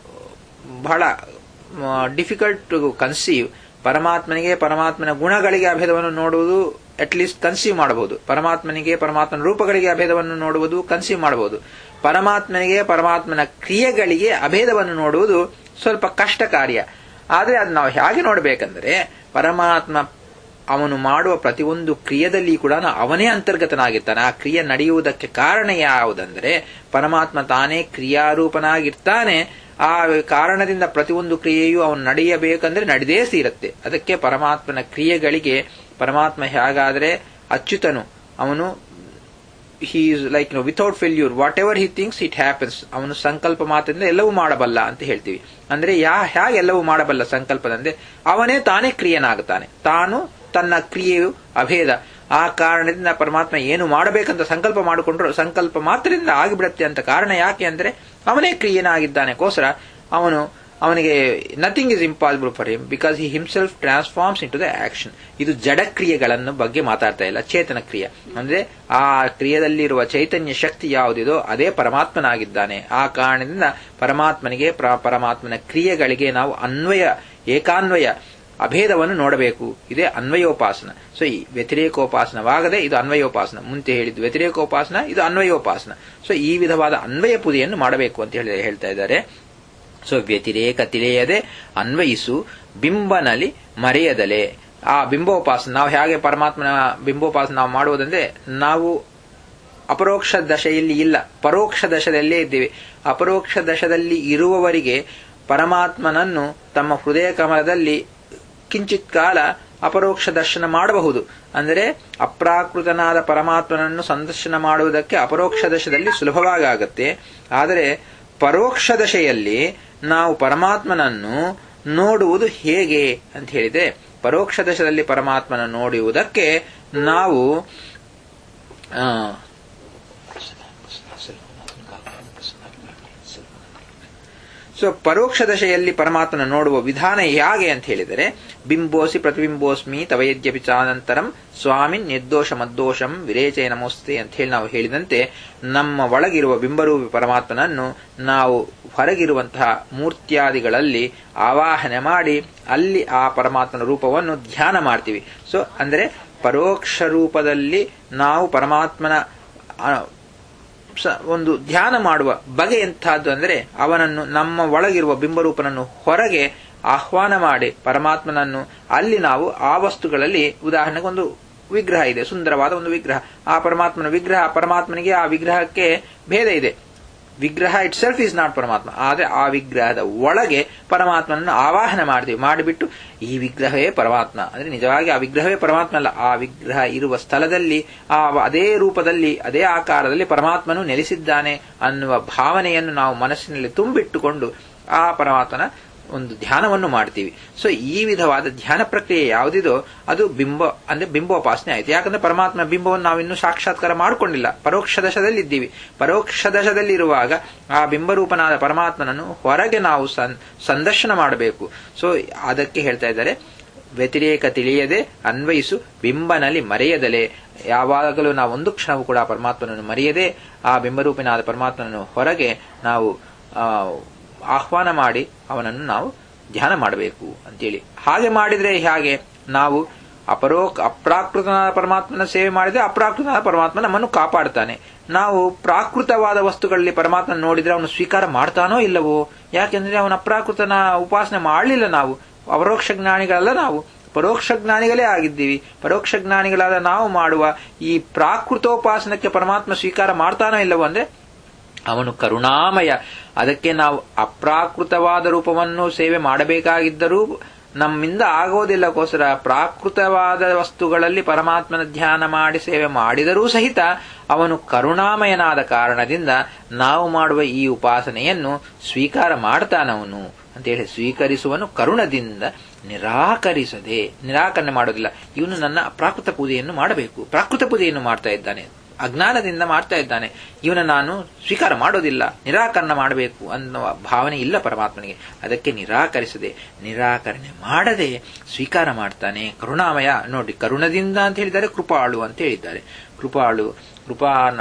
ಬಹಳ ಡಿಫಿಕಲ್ಟ್ ಟು ಕನ್ಸೀವ್ ಪರಮಾತ್ಮನಿಗೆ ಪರಮಾತ್ಮನ ಗುಣಗಳಿಗೆ ಅಭೇದವನ್ನು ನೋಡುವುದು ಅಟ್ಲೀಸ್ಟ್ ಕನ್ಸೀವ್ ಮಾಡಬಹುದು ಪರಮಾತ್ಮನಿಗೆ ಪರಮಾತ್ಮನ ರೂಪಗಳಿಗೆ ಅಭೇದವನ್ನು ನೋಡುವುದು ಕನ್ಸೀವ್ ಮಾಡಬಹುದು ಪರಮಾತ್ಮನಿಗೆ ಪರಮಾತ್ಮನ ಕ್ರಿಯೆಗಳಿಗೆ ಅಭೇದವನ್ನು ನೋಡುವುದು ಸ್ವಲ್ಪ ಕಷ್ಟ ಕಾರ್ಯ ಆದರೆ ಅದು ನಾವು ಹೇಗೆ ನೋಡಬೇಕಂದ್ರೆ ಪರಮಾತ್ಮ ಅವನು ಮಾಡುವ ಪ್ರತಿಯೊಂದು ಕ್ರಿಯೆದಲ್ಲಿ ಕೂಡ ಅವನೇ ಅಂತರ್ಗತನಾಗಿರ್ತಾನೆ ಆ ಕ್ರಿಯೆ ನಡೆಯುವುದಕ್ಕೆ ಕಾರಣ ಯಾವುದಂದ್ರೆ ಪರಮಾತ್ಮ ತಾನೇ ಕ್ರಿಯಾರೂಪನಾಗಿರ್ತಾನೆ ಆ ಕಾರಣದಿಂದ ಪ್ರತಿಯೊಂದು ಕ್ರಿಯೆಯು ಅವನು ನಡೆಯಬೇಕಂದ್ರೆ ನಡೆದೇ ಸೇರುತ್ತೆ ಅದಕ್ಕೆ ಪರಮಾತ್ಮನ ಕ್ರಿಯೆಗಳಿಗೆ ಪರಮಾತ್ಮ ಹೇಗಾದ್ರೆ ಅಚ್ಯುತನು ಅವನು he is like no without failure whatever he thinks it happens ಅವನು ಸಂಕಲ್ಪ ಮಾತ್ರದಿಂದ ಎಲ್ಲವೂ ಮಾಡಬಲ್ಲ ಅಂತ ಹೇಳ್ತೀವಿ ಅಂದ್ರೆ ಯಾ ಹೇಗೆ ಎಲ್ಲವೂ ಮಾಡಬಲ್ಲ ಸಂಕಲ್ಪದಂದ್ರೆ ಅವನೇ ತಾನೇ ಕ್ರಿಯನಾಗುತ್ತಾನೆ ತಾನು ತನ್ನ ಕ್ರಿಯೆಯು ಅಭೇದ ಆ ಕಾರಣದಿಂದ ಪರಮಾತ್ಮ ಏನು ಮಾಡಬೇಕಂತ ಸಂಕಲ್ಪ ಮಾಡಿಕೊಂಡ್ರು ಸಂಕಲ್ಪ ಮಾತ್ರದಿಂದ ಆಗಿಬಿಡತ್ತೆ ಅಂತ ಕಾರಣ ಯಾಕೆ ಅಂದ್ರೆ ಅವನೇ ಕ್ರಿಯನಾಗಿದ್ದಾನೆ ಕೋಸ್ಕರ ಅವನು ಅವನಿಗೆ nothing is impossible for him because he himself transforms into the action ಇದು ಜಡ ಕ್ರಿಯೆಗಳನ್ನು ಬಗ್ಗೆ ಮಾತಾಡ್ತಾ ಇಲ್ಲ ಚೇತನ ಕ್ರಿಯೆ ಅಂದ್ರೆ ಆ ಕ್ರಿಯೆದಲ್ಲಿರುವ ಚೈತನ್ಯ ಶಕ್ತಿ ಯಾವುದಿದೋ ಅದೇ ಪರಮಾತ್ಮನಾಗಿದ್ದಾನೆ ಆ ಕಾರಣದಿಂದ ಪರಮಾತ್ಮನಿಗೆ ಪರಮಾತ್ಮನ ಕ್ರಿಯೆಗಳಿಗೆ ನಾವು ಅನ್ವಯ ಏಕಾನ್ವಯ ಅಭೇದವನ್ನು ನೋಡಬೇಕು ಇದೇ ಅನ್ವಯೋಪಾಸನ ಸೊ ಈ ವ್ಯತಿರೇಕೋಪಾಸನವಾಗದೆ ಇದು ಅನ್ವಯೋಪಾಸನ ಮುಂಚೆ ಹೇಳಿದ್ದು ವ್ಯತಿರೇಕೋಪಾಸನ ಇದು ಅನ್ವಯೋಪಾಸನ ಸೊ ಈ ವಿಧವಾದ ಅನ್ವಯ ಪೂಜೆಯನ್ನು ಮಾಡಬೇಕು ಅಂತ ಹೇಳಿ ಹೇಳ್ತಾ ಇದ್ದಾರೆ ಸೊ ವ್ಯತಿರೇಕ ತಿಳಿಯದೆ ಅನ್ವಯಿಸು ಬಿಂಬನಲ್ಲಿ ಮರೆಯದಲೆ ಆ ಬಿಂಬೋಪಾಸನ ನಾವು ಹೇಗೆ ಪರಮಾತ್ಮನ ಬಿಂಬೋಪಾಸನ ನಾವು ಮಾಡುವುದಂದ್ರೆ ನಾವು ಅಪರೋಕ್ಷ ದಶೆಯಲ್ಲಿ ಇಲ್ಲ ಪರೋಕ್ಷ ದಶದಲ್ಲೇ ಇದ್ದೇವೆ ಅಪರೋಕ್ಷ ದಶದಲ್ಲಿ ಇರುವವರಿಗೆ ಪರಮಾತ್ಮನನ್ನು ತಮ್ಮ ಹೃದಯ ಕಮಲದಲ್ಲಿ ಕಿಂಚಿತ್ ಕಾಲ ಅಪರೋಕ್ಷ ದರ್ಶನ ಮಾಡಬಹುದು ಅಂದರೆ ಅಪ್ರಾಕೃತನಾದ ಪರಮಾತ್ಮನನ್ನು ಸಂದರ್ಶನ ಮಾಡುವುದಕ್ಕೆ ಅಪರೋಕ್ಷ ದಶದಲ್ಲಿ ಸುಲಭವಾಗಿ ಆಗುತ್ತೆ ಆದರೆ ಪರೋಕ್ಷ ದಶೆಯಲ್ಲಿ ನಾವು ಪರಮಾತ್ಮನನ್ನು ನೋಡುವುದು ಹೇಗೆ ಅಂತ ಹೇಳಿದ್ರೆ ಪರೋಕ್ಷ ದಶದಲ್ಲಿ ಪರಮಾತ್ಮನ ನೋಡುವುದಕ್ಕೆ ನಾವು ಆ, ಸೊ ಪರೋಕ್ಷ ದಶೆಯಲ್ಲಿ ಪರಮಾತ್ಮನ ನೋಡುವ ವಿಧಾನ ಹೇಗೆ ಅಂತ ಹೇಳಿದರೆ ಬಿಂಬೋಸಿ ಪ್ರತಿಬಿಂಬೋಸ್ಮಿ ತವಯದ್ಯಪಿ ಚಾನಂತರಂ ಸ್ವಾಮಿನ್ ನಿರ್ದೋಷ ಮದ್ದೋಷಂ ವಿರೇಚಯ ನಮೋಸ್ತೆ ಅಂತ ಹೇಳಿ ನಾವು ಹೇಳಿದಂತೆ ನಮ್ಮ ಒಳಗಿರುವ ಬಿಂಬರೂಪಿ ಪರಮಾತ್ಮನನ್ನು ನಾವು ಹೊರಗಿರುವಂತಹ ಮೂರ್ತ್ಯಾದಿಗಳಲ್ಲಿ ಆವಾಹನೆ ಮಾಡಿ ಅಲ್ಲಿ ಆ ಪರಮಾತ್ಮನ ರೂಪವನ್ನು ಧ್ಯಾನ ಮಾಡ್ತೀವಿ ಸೊ ಅಂದರೆ ಪರೋಕ್ಷ ರೂಪದಲ್ಲಿ ನಾವು ಪರಮಾತ್ಮನ ಆ, ಸ- ಒಂದು ಧ್ಯಾನ ಮಾಡುವ ಬಗೆ ಎಂಥದ್ದು ಅಂದರೆ ಅವನನ್ನು ನಮ್ಮ ಒಳಗಿರುವ ಬಿಂಬರೂಪನನ್ನು ಹೊರಗೆ ಆಹ್ವಾನ ಮಾಡಿ ಪರಮಾತ್ಮನನ್ನು ಅಲ್ಲಿ ನಾವು ಆ ವಸ್ತುಗಳಲ್ಲಿ ಉದಾಹರಣೆಗೆ ಒಂದು ವಿಗ್ರಹ ಇದೆ ಸುಂದರವಾದ ಒಂದು ವಿಗ್ರಹ ಆ ಪರಮಾತ್ಮನ ವಿಗ್ರಹ ಪರಮಾತ್ಮನಿಗೆ ಆ ವಿಗ್ರಹಕ್ಕೆ ಭೇದ ಇದೆ ವಿಗ್ರಹ ಇಟ್ ಸೆಲ್ಫ್ ಈಸ್ ನಾಟ್ ಪರಮಾತ್ಮ ಆದರೆ ಆ ವಿಗ್ರಹದ ಒಳಗೆ ಪರಮಾತ್ಮನನ್ನು ಆವಾಹನ ಮಾಡ್ತೀವಿ ಮಾಡಿಬಿಟ್ಟು ಈ ವಿಗ್ರಹವೇ ಪರಮಾತ್ಮ ಅಂದ್ರೆ ನಿಜವಾಗಿ ಆ ವಿಗ್ರಹವೇ ಪರಮಾತ್ಮ ಅಲ್ಲ ಆ ವಿಗ್ರಹ ಇರುವ ಸ್ಥಳದಲ್ಲಿ ಆ ಅದೇ ರೂಪದಲ್ಲಿ ಅದೇ ಆಕಾರದಲ್ಲಿ ಪರಮಾತ್ಮನು ನೆಲೆಸಿದ್ದಾನೆ ಅನ್ನುವ ಭಾವನೆಯನ್ನು ನಾವು ಮನಸ್ಸಿನಲ್ಲಿ ತುಂಬಿಟ್ಟುಕೊಂಡು ಆ ಪರಮಾತ್ಮನ ಒಂದು ಧ್ಯಾನವನ್ನು ಮಾಡ್ತೀವಿ ಸೊ ಈ ವಿಧವಾದ ಧ್ಯಾನ ಪ್ರಕ್ರಿಯೆ ಯಾವುದಿದೋ ಅದು ಬಿಂಬ ಅಂದ್ರೆ ಬಿಂಬೋಪಾಸನೆ ಆಯ್ತು ಯಾಕಂದ್ರೆ ಪರಮಾತ್ಮ ಬಿಂಬವನ್ನು ನಾವಿನ್ನೂ ಸಾಕ್ಷಾತ್ಕಾರ ಮಾಡಿಕೊಂಡಿಲ್ಲ ಪರೋಕ್ಷ ದಶದಲ್ಲಿ ಇದ್ದೀವಿ ಪರೋಕ್ಷ ದಶದಲ್ಲಿರುವಾಗ ಆ ಬಿಂಬರೂಪನಾದ ಪರಮಾತ್ಮನನ್ನು ಹೊರಗೆ ನಾವು ಸಂ- ಸಂದರ್ಶನ ಮಾಡಬೇಕು ಸೊ ಅದಕ್ಕೆ ಹೇಳ್ತಾ ಇದ್ದಾರೆ ವ್ಯತಿರೇಕ ತಿಳಿಯದೆ ಅನ್ವಯಿಸು ಬಿಂಬನಲ್ಲಿ ಮರೆಯದಲೆ ಯಾವಾಗಲೂ ನಾವು ಒಂದು ಕ್ಷಣವೂ ಕೂಡ ಪರಮಾತ್ಮನನ್ನು ಮರೆಯದೆ ಆ ಬಿಂಬರೂಪಿನಾದ ಪರಮಾತ್ಮನನ್ನು ಹೊರಗೆ ನಾವು ಆ, ಆಹ್ವಾನ ಮಾಡಿ ಅವನನ್ನು ನಾವು ಧ್ಯಾನ ಮಾಡಬೇಕು ಅಂತೇಳಿ ಹಾಗೆ ಮಾಡಿದ್ರೆ ಹೇಗೆ ನಾವು ಅಪರೋಕ್ ಅಪ್ರಾಕೃತನಾದ ಪರಮಾತ್ಮನ ಸೇವೆ ಮಾಡಿದ್ರೆ ಅಪ್ರಾಕೃತನಾದ ಪರಮಾತ್ಮ ನಮ್ಮನ್ನು ಕಾಪಾಡ್ತಾನೆ ನಾವು ಪ್ರಾಕೃತವಾದ ವಸ್ತುಗಳಲ್ಲಿ ಪರಮಾತ್ಮನ ನೋಡಿದ್ರೆ ಅವನು ಸ್ವೀಕಾರ ಮಾಡ್ತಾನೋ ಇಲ್ಲವೋ ಯಾಕೆಂದ್ರೆ ಅವನ ಅಪ್ರಾಕೃತನ ಉಪಾಸನೆ ಮಾಡಲಿಲ್ಲ ನಾವು ಅಪರೋಕ್ಷ ಜ್ಞಾನಿಗಳಲ್ಲ ನಾವು ಪರೋಕ್ಷ ಜ್ಞಾನಿಗಳೇ ಆಗಿದ್ದೀವಿ ಪರೋಕ್ಷ ಜ್ಞಾನಿಗಳಾದ ನಾವು ಮಾಡುವ ಈ ಪ್ರಾಕೃತೋಪಾಸನಕ್ಕೆ ಪರಮಾತ್ಮ ಸ್ವೀಕಾರ ಮಾಡ್ತಾನೋ ಇಲ್ಲವೋ ಅಂದ್ರೆ ಅವನು ಕರುಣಾಮಯ ಅದಕ್ಕೆ ನಾವು ಅಪ್ರಾಕೃತವಾದ ರೂಪವನ್ನು ಸೇವೆ ಮಾಡಬೇಕಾಗಿದ್ದರೂ ನಮ್ಮಿಂದ ಆಗೋದಿಲ್ಲಕ್ಕೋಸ್ಕರ ಪ್ರಾಕೃತವಾದ ವಸ್ತುಗಳಲ್ಲಿ ಪರಮಾತ್ಮನ ಧ್ಯಾನ ಮಾಡಿ ಸೇವೆ ಮಾಡಿದರೂ ಸಹಿತ ಅವನು ಕರುಣಾಮಯನಾದ ಕಾರಣದಿಂದ ನಾವು ಮಾಡುವ ಈ ಉಪಾಸನೆಯನ್ನು ಸ್ವೀಕಾರ ಮಾಡ್ತಾನವನು ಅಂತೇಳಿ ಸ್ವೀಕರಿಸುವನು ಕರುಣದಿಂದ ನಿರಾಕರಿಸದೆ ನಿರಾಕರಣೆ ಮಾಡೋದಿಲ್ಲ ಇವನು ನನ್ನ ಪ್ರಾಕೃತ ಪೂಜೆಯನ್ನು ಮಾಡಬೇಕು ಪ್ರಾಕೃತ ಪೂಜೆಯನ್ನು ಮಾಡ್ತಾ ಇದ್ದಾನೆ ಅಜ್ಞಾನದಿಂದ ಮಾಡ್ತಾ ಇದ್ದಾನೆ ಇವನ ನಾನು ಸ್ವೀಕಾರ ಮಾಡೋದಿಲ್ಲ ನಿರಾಕರಣೆ ಮಾಡಬೇಕು ಅನ್ನುವ ಭಾವನೆ ಇಲ್ಲ ಪರಮಾತ್ಮನಿಗೆ ಅದಕ್ಕೆ ನಿರಾಕರಿಸದೆ ನಿರಾಕರಣೆ ಮಾಡದೆ ಸ್ವೀಕಾರ ಮಾಡ್ತಾನೆ ಕರುಣಾಮಯ ನೋಡಿ ಕರುಣದಿಂದ ಅಂತ ಹೇಳಿದ್ದಾರೆ ಕೃಪಾಳು ಅಂತ ಹೇಳಿದ್ದಾರೆ ಕೃಪಾಳು ಕೃಪಾನ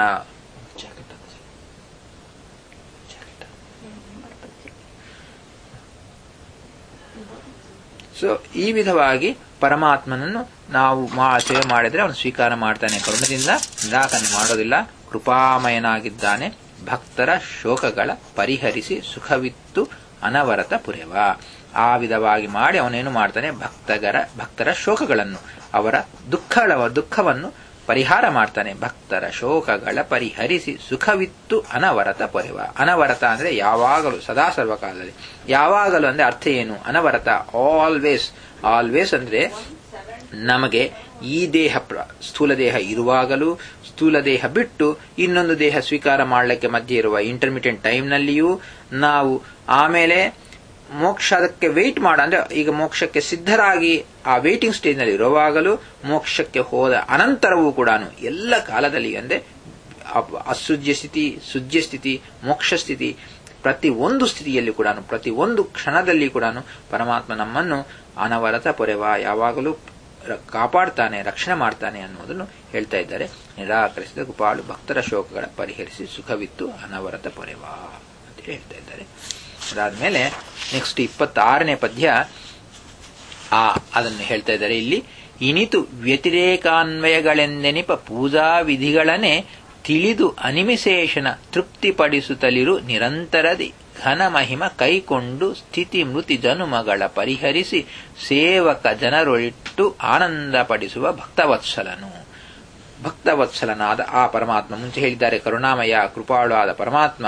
ಸೊ ಈ ವಿಧವಾಗಿ ಪರಮಾತ್ಮನನ್ನು ನಾವು ಮಾ ಸೇವೆ ಮಾಡಿದ್ರೆ ಅವನು ಸ್ವೀಕಾರ ಮಾಡ್ತಾನೆ ಕರುಣದಿಂದ ನಿರಾಕರಣೆ ಮಾಡೋದಿಲ್ಲ ಕೃಪಾಮಯನಾಗಿದ್ದಾನೆ ಭಕ್ತರ ಶೋಕಗಳ ಪರಿಹರಿಸಿ ಸುಖವಿತ್ತು ಅನವರತ ಪುರೆವ ಆ ವಿಧವಾಗಿ ಮಾಡಿ ಅವನೇನು ಮಾಡ್ತಾನೆ ಭಕ್ತಗರ ಭಕ್ತರ ಶೋಕಗಳನ್ನು ಅವರ ದುಃಖಗಳ ದುಃಖವನ್ನು ಪರಿಹಾರ ಮಾಡ್ತಾನೆ ಭಕ್ತರ ಶೋಕಗಳ ಪರಿಹರಿಸಿ ಸುಖವಿತ್ತು ಅನವರತ ಪೊರೆವ ಅನವರತ ಅಂದ್ರೆ ಯಾವಾಗಲೂ ಸದಾ ಸರ್ವಕಾಲದಲ್ಲಿ ಯಾವಾಗಲೂ ಅಂದ್ರೆ ಅರ್ಥ ಏನು ಅನವರತ ಆಲ್ವೇಸ್ ಆಲ್ವೇಸ್ ಅಂದ್ರೆ ನಮಗೆ ಈ ದೇಹ ಪ್ರ- ಸ್ಥೂಲ ದೇಹ ಇರುವಾಗಲೂ ಸ್ಥೂಲ ದೇಹ ಬಿಟ್ಟು ಇನ್ನೊಂದು ದೇಹ ಸ್ವೀಕಾರ ಮಾಡಲಿಕ್ಕೆ ಮಧ್ಯೆ ಇರುವ ಇಂಟರ್ಮಿಡಿಯಂಟ್ ಟೈಮ್ನಲ್ಲಿಯೂ ನಾವು ಆಮೇಲೆ ಮೋಕ್ಷ ಅದಕ್ಕೆ ವೆಯ್ಟ್ ಮಾಡ ಅಂದ್ರೆ ಈಗ ಮೋಕ್ಷಕ್ಕೆ ಸಿದ್ಧರಾಗಿ ಆ ವೇಟಿಂಗ್ ಸ್ಟೇಜ್ ನಲ್ಲಿ ಇರುವಾಗಲೂ ಮೋಕ್ಷಕ್ಕೆ ಹೋದ ಅನಂತರವೂ ಕೂಡ ಎಲ್ಲ ಕಾಲದಲ್ಲಿ ಅಂದ್ರೆ ಅಪ್- ಅಸುಜ್ಯ ಸ್ಥಿತಿ ಸುಜ್ಯ ಸ್ಥಿತಿ ಮೋಕ್ಷ ಸ್ಥಿತಿ ಪ್ರತಿ ಒಂದು ಸ್ಥಿತಿಯಲ್ಲಿ ಕೂಡ ಪ್ರತಿ ಒಂದು ಕ್ಷಣದಲ್ಲಿ ಕೂಡ ಪರಮಾತ್ಮ ನಮ್ಮನ್ನು ಅನವರತ ಪೊರೆವ ಯಾವಾಗಲೂ ರ- ಕಾಪಾಡ್ತಾನೆ ರಕ್ಷಣೆ ಮಾಡ್ತಾನೆ ಅನ್ನೋದನ್ನು ಹೇಳ್ತಾ ಇದ್ದಾರೆ ನಿರಾಕರಿಸಿದ ಗೋಪಾಲು ಭಕ್ತರ ಶೋಕಗಳ ಪರಿಹರಿಸಿ ಸುಖವಿತ್ತು ಅನವರತ ಪೊರೆವ ಅಂತ ಹೇಳ್ತಾ ಇದ್ದಾರೆ ಅದಾದ್ಮೇಲೆ ನೆಕ್ಸ್ಟ್ ಇಪ್ಪತ್ತಾರನೇ ಪದ್ಯ ಆ ಅದನ್ನು ಹೇಳ್ತಾ ಇದ್ದಾರೆ ಇಲ್ಲಿ ಇನಿತು ವ್ಯತಿರೇಕಾನ್ವಯಗಳೆಂದೆನಿಪ ಪೂಜಾ ವಿಧಿಗಳನ್ನೇ ತಿಳಿದು ಅನಿಮಿಶೇಷನ ತೃಪ್ತಿಪಡಿಸುತ್ತಲಿರು ನಿರಂತರದಿ ಘನ ಮಹಿಮ ಕೈಕೊಂಡು ಸ್ಥಿತಿ ಮೃತಿ ಜನುಮಗಳ ಪರಿಹರಿಸಿ ಸೇವಕ ಜನರೊಳಿಟ್ಟು ಆನಂದಪಡಿಸುವ ಭಕ್ತವತ್ಸಲನು ಭಕ್ತವತ್ಸಲನಾದ ಆ ಪರಮಾತ್ಮ ಮುಂಚೆ ಹೇಳಿದ್ದಾರೆ ಕರುಣಾಮಯ ಕೃಪಾಳು ಆದ ಪರಮಾತ್ಮ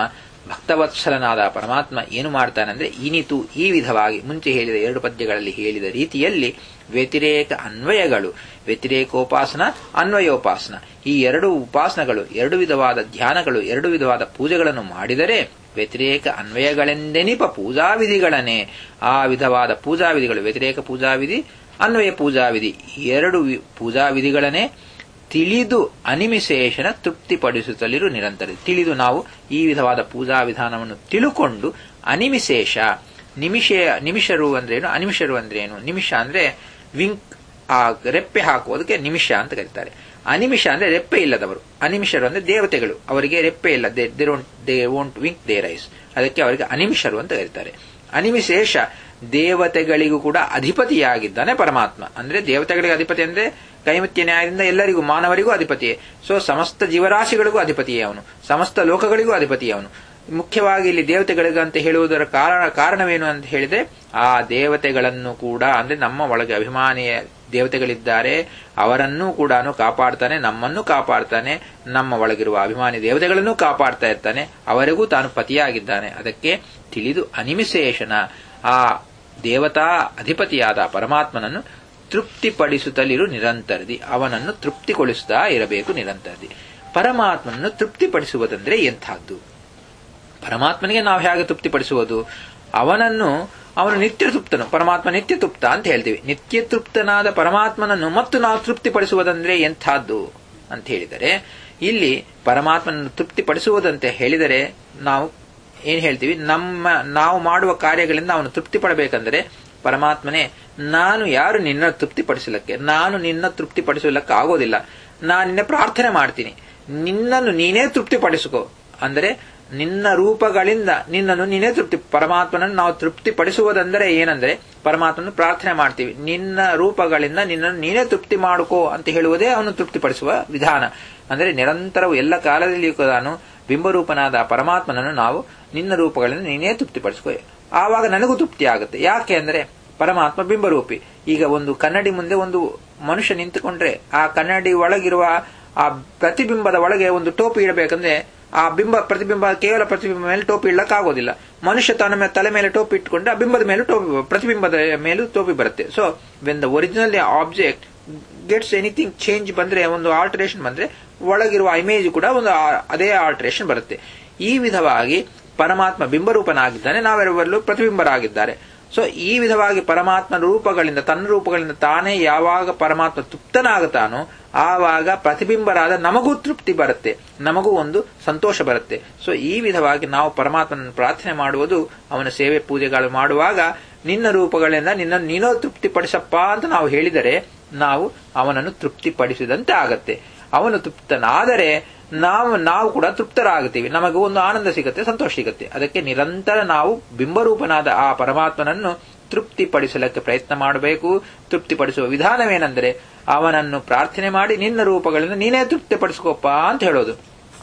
ಭಕ್ತವತ್ಸಲನಾದ ಪರಮಾತ್ಮ ಏನು ಮಾಡ್ತಾನಂದ್ರೆ ಇನಿತು ಈ ವಿಧವಾಗಿ ಮುಂಚೆ ಹೇಳಿದ ಎರಡು ಪದ್ಯಗಳಲ್ಲಿ ಹೇಳಿದ ರೀತಿಯಲ್ಲಿ ವ್ಯತಿರೇಕ ಅನ್ವಯಗಳು ವ್ಯತಿರೇಕೋಪಾಸನ ಅನ್ವಯೋಪಾಸನ ಈ ಎರಡು ಉಪಾಸನಗಳು ಎರಡು ವಿಧವಾದ ಧ್ಯಾನಗಳು ಎರಡು ವಿಧವಾದ ಪೂಜೆಗಳನ್ನು ಮಾಡಿದರೆ ವ್ಯತಿರೇಕ ಅನ್ವಯಗಳೆಂದೆನಿಪ ಪೂಜಾವಿಧಿಗಳನ್ನೇ ಆ ವಿಧವಾದ ಪೂಜಾವಿಧಿಗಳು ವ್ಯತಿರೇಕ ಪೂಜಾವಿಧಿ ಅನ್ವಯ ಪೂಜಾವಿಧಿ ಎರಡು ಪೂಜಾವಿಧಿಗಳನ್ನೇ ತಿಳಿದು ಅನಿಮಿಶೇಷನ ತೃಪ್ತಿಪಡಿಸುತ್ತಲಿರು ನಿರಂತರ ತಿಳಿದು ನಾವು ಈ ವಿಧವಾದ ಪೂಜಾ ವಿಧಾನವನ್ನು ತಿಳುಕೊಂಡು ಅನಿಮಿಶೇಷ ನಿಮಿಷ ನಿಮಿಷರು ಅಂದ್ರೇನು ಅನಿಮಿಷರು ಅಂದ್ರೇನು ನಿಮಿಷ ಅಂದ್ರೆ ವಿಂಕ್ ಆ ರೆಪ್ಪೆ ಹಾಕುವುದಕ್ಕೆ ನಿಮಿಷ ಅಂತ ಕರೀತಾರೆ ಅನಿಮಿಷ ಅಂದ್ರೆ ರೆಪ್ಪೆ ಇಲ್ಲದವರು ಅನಿಮಿಷರು ಅಂದ್ರೆ ದೇವತೆಗಳು ಅವರಿಗೆ ರೆಪ್ಪೆ ಇಲ್ಲ they they won't wink their eyes ಅದಕ್ಕೆ ಅವರಿಗೆ ಅನಿಮಿಷರು ಅಂತ ಕರೀತಾರೆ ಅನಿಮಿಶೇಷ ದೇವತೆಗಳಿಗೂ ಕೂಡ ಅಧಿಪತಿಯಾಗಿದ್ದಾನೆ ಪರಮಾತ್ಮ ಅಂದ್ರೆ ದೇವತೆಗಳಿಗೆ ಅಧಿಪತಿ ಅಂದ್ರೆ ಕೈಮತ್ಯ ನ್ಯಾಯದಿಂದ ಎಲ್ಲರಿಗೂ ಮಾನವರಿಗೂ ಅಧಿಪತಿಯೇ ಸೊ ಸಮಸ್ತ ಜೀವರಾಶಿಗಳಿಗೂ ಅಧಿಪತಿಯೇ ಅವನು ಸಮಸ್ತ ಲೋಕಗಳಿಗೂ ಅಧಿಪತಿಯೇ ಅವನು ಮುಖ್ಯವಾಗಿ ಇಲ್ಲಿ ದೇವತೆಗಳಿಗೆ ಅಂತ ಹೇಳುವುದರ ಕಾರಣ ಕಾರಣವೇನು ಅಂತ ಹೇಳಿದ್ರೆ ಆ ದೇವತೆಗಳನ್ನು ಕೂಡ ಅಂದ್ರೆ ನಮ್ಮ ಒಳಗೆ ಅಭಿಮಾನಿಯ ದೇವತೆಗಳಿದ್ದಾರೆ ಅವರನ್ನೂ ಕೂಡ ಕಾಪಾಡ್ತಾನೆ ನಮ್ಮನ್ನು ಕಾಪಾಡ್ತಾನೆ ನಮ್ಮ ಒಳಗಿರುವ ಅಭಿಮಾನಿ ದೇವತೆಗಳನ್ನು ಕಾಪಾಡ್ತಾ ಇರ್ತಾನೆ ಅವರಿಗೂ ತಾನು ಪತಿಯಾಗಿದ್ದಾನೆ ಅದಕ್ಕೆ ತಿಳಿದು ಅನಿಮಿಶೇಷನ ಆ ದೇವತಾ ಅಧಿಪತಿಯಾದ ಪರಮಾತ್ಮನನ್ನು ತೃಪ್ತಿಪಡಿಸುತ್ತಲಿರು ನಿರಂತರದಿ ಅವನನ್ನು ತೃಪ್ತಿಗೊಳಿಸುತ್ತಾ ಇರಬೇಕು ನಿರಂತರದಿ ಪರಮಾತ್ಮನನ್ನು ತೃಪ್ತಿಪಡಿಸುವುದಂದ್ರೆ ಎಂಥದ್ದು ಪರಮಾತ್ಮನಿಗೆ ನಾವು ಹೇಗೆ ತೃಪ್ತಿಪಡಿಸುವುದು ಅವನನ್ನು ಅವನು ನಿತ್ಯ ತೃಪ್ತನು ಪರಮಾತ್ಮ ನಿತ್ಯ ತೃಪ್ತ ಅಂತ ಹೇಳ್ತೀವಿ ನಿತ್ಯ ತೃಪ್ತನಾದ ಪರಮಾತ್ಮನನ್ನು ಮತ್ತು ನಾವು ತೃಪ್ತಿಪಡಿಸುವುದಂದ್ರೆ ಎಂಥದ್ದು ಅಂತ ಹೇಳಿದರೆ ಇಲ್ಲಿ ಪರಮಾತ್ಮನನ್ನು ತೃಪ್ತಿಪಡಿಸುವುದಂತೆ ಹೇಳಿದರೆ ನಾವು ಏನ್ ಹೇಳ್ತೀವಿ ನಮ್ಮ ನಾವು ಮಾಡುವ ಕಾರ್ಯಗಳಿಂದ ಅವನು ತೃಪ್ತಿ ಪಡಬೇಕಂದ್ರೆ ಪರಮಾತ್ಮನೇ ನಾನು ಯಾರು ನಿನ್ನ ತೃಪ್ತಿಪಡಿಸಲಕ್ಕೆ ನಾನು ನಿನ್ನ ತೃಪ್ತಿಪಡಿಸಲಕ್ಕೆ ಆಗೋದಿಲ್ಲ ನಾನು ನಿನ್ನೆ ಪ್ರಾರ್ಥನೆ ಮಾಡ್ತೀನಿ ನಿನ್ನನ್ನು ನೀನೇ ತೃಪ್ತಿಪಡಿಸಿಕೋ ಅಂದರೆ ನಿನ್ನ ರೂಪಗಳಿಂದ ನಿನ್ನನ್ನು ನೀನೇ ತೃಪ್ತಿ ಪರಮಾತ್ಮನನ್ನು ನಾವು ತೃಪ್ತಿಪಡಿಸುವುದಂದರೆ ಏನಂದ್ರೆ ಪರಮಾತ್ಮನ ಪ್ರಾರ್ಥನೆ ಮಾಡ್ತೀವಿ ನಿನ್ನ ರೂಪಗಳಿಂದ ನಿನ್ನನ್ನು ನೀನೇ ತೃಪ್ತಿ ಮಾಡಿಕೋ ಅಂತ ಹೇಳುವುದೇ ಅವನು ತೃಪ್ತಿಪಡಿಸುವ ವಿಧಾನ ಅಂದರೆ ನಿರಂತರವು ಎಲ್ಲ ಕಾಲದಲ್ಲಿಯೂ ನಾನು ಬಿಂಬರೂಪನಾದ ಪರಮಾತ್ಮನನ್ನು ನಾವು ನಿನ್ನ ರೂಪಗಳಿಂದ ನೀನೇ ತೃಪ್ತಿಪಡಿಸ್ಕೋ ಆವಾಗ ನನಗೂ ತೃಪ್ತಿ ಆಗುತ್ತೆ ಯಾಕೆ ಅಂದ್ರೆ ಪರಮಾತ್ಮ ಬಿಂಬರೂಪಿ ಈಗ ಒಂದು ಕನ್ನಡಿ ಮುಂದೆ ಒಂದು ಮನುಷ್ಯ ನಿಂತುಕೊಂಡ್ರೆ ಆ ಕನ್ನಡಿ ಒಳಗಿರುವ ಆ ಪ್ರತಿಬಿಂಬದ ಒಳಗೆ ಒಂದು ಟೋಪಿ ಇಡಬೇಕಂದ್ರೆ ಆ ಬಿಂಬ ಪ್ರತಿಬಿಂಬ ಕೇವಲ ಪ್ರತಿಬಿಂಬ ಮೇಲೆ ಟೋಪಿ ಇಡಕ್ಕಾಗೋದಿಲ್ಲ ಮನುಷ್ಯ ತನ್ನ ತಲೆ ಮೇಲೆ ಟೋಪಿ ಇಟ್ಕೊಂಡ್ರೆ ಆ ಬಿಂಬದ ಮೇಲೆ ಟೋಪಿ ಪ್ರತಿಬಿಂಬದ ಮೇಲೂ ಟೋಪಿ ಬರುತ್ತೆ so when the original object gets anything change ಬಂದ್ರೆ ಒಂದು ಆಲ್ಟರೇಷನ್ ಬಂದ್ರೆ ಒಳಗಿರುವ ಇಮೇಜ್ ಕೂಡ ಒಂದು ಅದೇ ಆಲ್ಟರೇಷನ್ ಬರುತ್ತೆ ಈ ವಿಧವಾಗಿ ಪರಮಾತ್ಮ ಬಿಂಬರೂಪನಾಗಿದ್ದಾನೆ ನಾವೆಲ್ಲರೂ ಪ್ರತಿಬಿಂಬರಾಗಿದ್ದಾರೆ ಸೊ ಈ ವಿಧವಾಗಿ ಪರಮಾತ್ಮ ರೂಪಗಳಿಂದ ತನ್ನ ರೂಪಗಳಿಂದ ತಾನೇ ಯಾವಾಗ ಪರಮಾತ್ಮ ತೃಪ್ತನಾಗುತ್ತಾನೋ ಆವಾಗ ಪ್ರತಿಬಿಂಬರಾದ ನಮಗೂ ತೃಪ್ತಿ ಬರುತ್ತೆ ನಮಗೂ ಒಂದು ಸಂತೋಷ ಬರುತ್ತೆ ಸೊ ಈ ವಿಧವಾಗಿ ನಾವು ಪರಮಾತ್ಮನನ್ನು ಪ್ರಾರ್ಥನೆ ಮಾಡುವುದು ಅವನ ಸೇವೆ ಪೂಜೆಗಳು ಮಾಡುವಾಗ ನಿನ್ನ ರೂಪಗಳಿಂದ ನಿನ್ನ ನೀನೋ ತೃಪ್ತಿಪಡಿಸಪ್ಪ ಅಂತ ನಾವು ಹೇಳಿದರೆ ನಾವು ಅವನನ್ನು ತೃಪ್ತಿಪಡಿಸಿದಂತೆ ಆಗತ್ತೆ ಅವನು ತೃಪ್ತನಾದರೆ ನಾವು ನಾವು ಕೂಡ ತೃಪ್ತರಾಗುತ್ತೀವಿ ನಮಗೂ ಒಂದು ಆನಂದ ಸಿಗುತ್ತೆ ಸಂತೋಷ ಸಿಗುತ್ತೆ ಅದಕ್ಕೆ ನಿರಂತರ ನಾವು ಬಿಂಬರೂಪನಾದ ಆ ಪರಮಾತ್ಮನನ್ನು ತೃಪ್ತಿಪಡಿಸಲಕ್ಕೆ ಪ್ರಯತ್ನ ಮಾಡಬೇಕು ತೃಪ್ತಿಪಡಿಸುವ ವಿಧಾನವೇನೆಂದರೆ ಅವನನ್ನು ಪ್ರಾರ್ಥನೆ ಮಾಡಿ ನಿನ್ನ ರೂಪಗಳಿಂದ ನೀನೇ ತೃಪ್ತಿಪಡಿಸ್ಕೋಪ್ಪ ಅಂತ ಹೇಳೋದು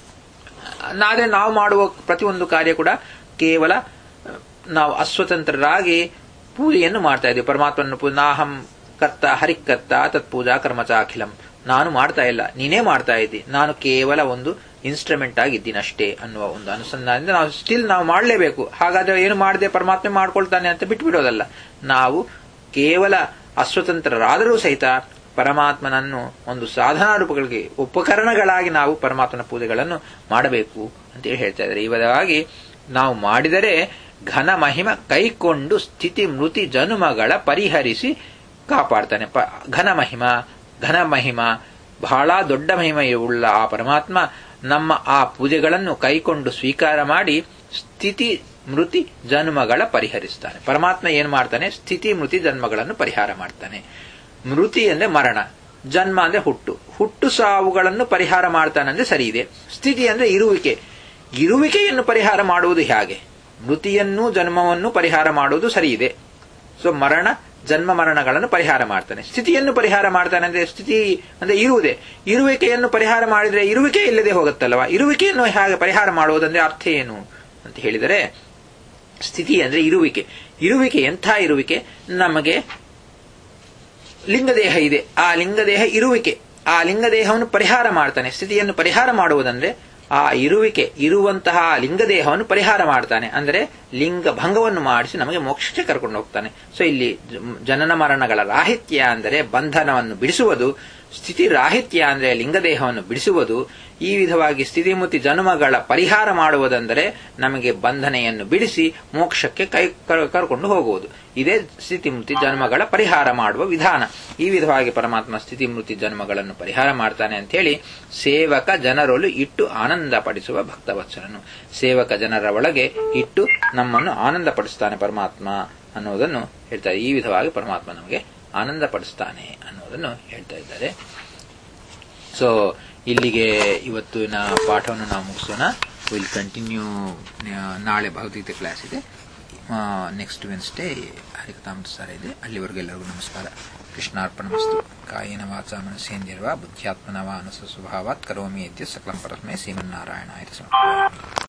ಆದರೆ ನಾವು ಮಾಡುವ ಪ್ರತಿಯೊಂದು ಕಾರ್ಯ ಕೂಡ ಕೇವಲ ನಾವು ಅಸ್ವತಂತ್ರರಾಗಿ ಪೂಜೆಯನ್ನು ಮಾಡ್ತಾ ಇದ್ದೀವಿ ಪರಮಾತ್ಮನ ನಾಹಂ ಕರ್ತ ಹರಿಕರ್ತ ತತ್ಪೂಜಾ ಕರ್ಮಚ ಅಖಿಲಂ ನಾನು ಮಾಡ್ತಾ ಇಲ್ಲ ನೀನೇ ಮಾಡ್ತಾ ಇದ್ದಿ ನಾನು ಕೇವಲ ಒಂದು ಇನ್ಸ್ಟ್ರೂಮೆಂಟ್ ಆಗಿದ್ದೀನಿ ಅಷ್ಟೇ ಅನ್ನುವ ಒಂದು ಅನುಸಂಧಾನದಿಂದ ನಾವು ಸ್ಟಿಲ್ ನಾವು ಮಾಡಲೇಬೇಕು ಹಾಗಾದ್ರೆ ಏನು ಮಾಡದೆ ಪರಮಾತ್ಮೆ ಮಾಡ್ಕೊಳ್ತಾನೆ ಅಂತ ಬಿಟ್ಬಿಡೋದಲ್ಲ ನಾವು ಕೇವಲ ಅಸ್ವತಂತ್ರರಾದರೂ ಸಹಿತ ಪರಮಾತ್ಮನನ್ನು ಒಂದು ಸಾಧನಾ ರೂಪಗಳಿಗೆ ಉಪಕರಣಗಳಾಗಿ ನಾವು ಪರಮಾತ್ಮನ ಪೂಜೆಗಳನ್ನು ಮಾಡಬೇಕು ಅಂತೇಳಿ ಹೇಳ್ತಾ ಇದ್ದಾರೆ ಈ ವಿಧವಾಗಿ ನಾವು ಮಾಡಿದರೆ ಘನ ಮಹಿಮ ಕೈಕೊಂಡು ಸ್ಥಿತಿ ಮೃತಿ ಜನುಮಗಳ ಪರಿಹರಿಸಿ ಕಾಪಾಡ್ತಾನೆ ಘನ ಮಹಿಮ ಘನ ಮಹಿಮ ಬಹಳ ದೊಡ್ಡ ಮಹಿಮೆಯುಳ್ಳ ಆ ಪರಮಾತ್ಮ ನಮ್ಮ ಆ ಪೂಜೆಗಳನ್ನು ಕೈಕೊಂಡು ಸ್ವೀಕಾರ ಮಾಡಿ ಸ್ಥಿತಿ ಮೃತಿ ಜನ್ಮಗಳ ಪರಿಹರಿಸ್ತಾನೆ ಪರಮಾತ್ಮ ಏನ್ ಮಾಡ್ತಾನೆ ಸ್ಥಿತಿ ಮೃತಿ ಜನ್ಮಗಳನ್ನು ಪರಿಹಾರ ಮಾಡ್ತಾನೆ ಮೃತಿ ಅಂದ್ರೆ ಮರಣ ಜನ್ಮ ಅಂದ್ರೆ ಹುಟ್ಟು ಹುಟ್ಟು ಸಾವುಗಳನ್ನು ಪರಿಹಾರ ಮಾಡ್ತಾನಂದ್ರೆ ಸರಿ ಇದೆ ಸ್ಥಿತಿ ಅಂದ್ರೆ ಇರುವಿಕೆ ಇರುವಿಕೆಯನ್ನು ಪರಿಹಾರ ಮಾಡುವುದು ಹೇಗೆ ಮೃತಿಯನ್ನು ಜನ್ಮವನ್ನು ಪರಿಹಾರ ಮಾಡುವುದು ಸರಿ ಇದೆ ಸೊ ಮರಣ ಜನ್ಮ ಮರಣಗಳನ್ನು ಪರಿಹಾರ ಮಾಡ್ತಾನೆ ಸ್ಥಿತಿಯನ್ನು ಪರಿಹಾರ ಮಾಡ್ತಾನೆ ಅಂದ್ರೆ ಸ್ಥಿತಿ ಅಂದ್ರೆ ಇರುವುದೇ ಇರುವಿಕೆಯನ್ನು ಪರಿಹಾರ ಮಾಡಿದ್ರೆ ಇರುವಿಕೆ ಇಲ್ಲದೆ ಹೋಗುತ್ತಲ್ವಾ ಇರುವಿಕೆಯನ್ನು ಹೇಗೆ ಪರಿಹಾರ ಮಾಡುವುದಂದ್ರೆ ಅರ್ಥ ಏನು ಅಂತ ಹೇಳಿದರೆ ಸ್ಥಿತಿ ಅಂದ್ರೆ ಇರುವಿಕೆ ಇರುವಿಕೆ ಎಂಥ ಇರುವಿಕೆ ನಮಗೆ ಲಿಂಗದೇಹ ಇದೆ ಆ ಲಿಂಗದೇಹ ಇರುವಿಕೆ ಆ ಲಿಂಗದೇಹವನ್ನು ಪರಿಹಾರ ಮಾಡ್ತಾನೆ ಸ್ಥಿತಿಯನ್ನು ಪರಿಹಾರ ಮಾಡುವುದಂದ್ರೆ ಆ ಇರುವಿಕೆ ಇರುವಂತಹ ಲಿಂಗದೇಹವನ್ನು ಪರಿಹಾರ ಮಾಡ್ತಾನೆ ಅಂದರೆ ಲಿಂಗ ಭಂಗವನ್ನು ಮಾಡಿಸಿ ನಮಗೆ ಮೋಕ್ಷಕ್ಕೆ ಕರ್ಕೊಂಡು ಹೋಗ್ತಾನೆ ಸೊ ಇಲ್ಲಿ ಜನನ ಮರಣಗಳ ರಾಹಿತ್ಯ ಅಂದರೆ ಬಂಧನವನ್ನು ಬಿಡಿಸುವುದು ಸ್ಥಿತಿ ರಾಹಿತ್ಯ ಅಂದರೆ ಲಿಂಗದೇಹವನ್ನು ಬಿಡಿಸುವುದು ಈ ವಿಧವಾಗಿ ಸ್ಥಿತಿಮುತಿ ಜನ್ಮಗಳ ಪರಿಹಾರ ಮಾಡುವುದೆಂದರೆ ನಮಗೆ ಬಂಧನೆಯನ್ನು ಬಿಡಿಸಿ ಮೋಕ್ಷಕ್ಕೆ ಕೈ ಕರ್ಕೊಂಡು ಹೋಗುವುದು ಇದೇ ಸ್ಥಿತಿಮೃತಿ ಜನ್ಮಗಳ ಪರಿಹಾರ ಮಾಡುವ ವಿಧಾನ ಈ ವಿಧವಾಗಿ ಪರಮಾತ್ಮ ಸ್ಥಿತಿಮೃತಿ ಜನ್ಮಗಳನ್ನು ಪರಿಹಾರ ಮಾಡ್ತಾನೆ ಅಂತ ಹೇಳಿ ಸೇವಕ ಜನರೊಲು ಇಟ್ಟು ಆನಂದ ಪಡಿಸುವ ಭಕ್ತವತ್ಸರನು ಸೇವಕ ಜನರ ಒಳಗೆ ಇಟ್ಟು ನಮ್ಮನ್ನು ಆನಂದ ಪಡಿಸ್ತಾನೆ ಪರಮಾತ್ಮ ಅನ್ನೋದನ್ನು ಹೇಳ್ತಾರೆ ಈ ವಿಧವಾಗಿ ಪರಮಾತ್ಮ ನಮಗೆ ಆನಂದ ಪಡಿಸ್ತಾನೆ ಅನ್ನೋದನ್ನು ಹೇಳ್ತಾ ಇದ್ದಾರೆ ಸೊ ಇಲ್ಲಿಗೆ ಇವತ್ತಿನ ಪಾಠವನ್ನು ನಾವು ಮುಗಿಸೋಣ ವಿಲ್ ಕಂಟಿನ್ಯೂ ನಾಳೆ ಭಗವದ್ಗೀತೆ ಕ್ಲಾಸ್ ಇದೆ ನೆಕ್ಸ್ಟ್ ವೆನ್ಸ್ಡೇ ಹರಿಕತಾಮೃತಸಾರ ಇದೆ ಅಲ್ಲಿವರೆಗೂ ಎಲ್ಲರಿಗೂ ನಮಸ್ಕಾರ ಕೃಷ್ಣಾರ್ಪಣಮಸ್ತು ಕಾಯೇನ ವಾಚ ಮನಸ್ಸೇಂದಿರುವ ಬುದ್ಧ್ಯಾತ್ಮನವ ಅನಸ ಸ್ವಭಾವಾತ್ ಕರೋಮಿ ಇತ್ಯ ಸಕಲಂ ಪರಸ್ಮೈ ಶ್ರೀಮನ್ನಾರಾಯಣ ಸಮರ್ಪಯಾಮಿ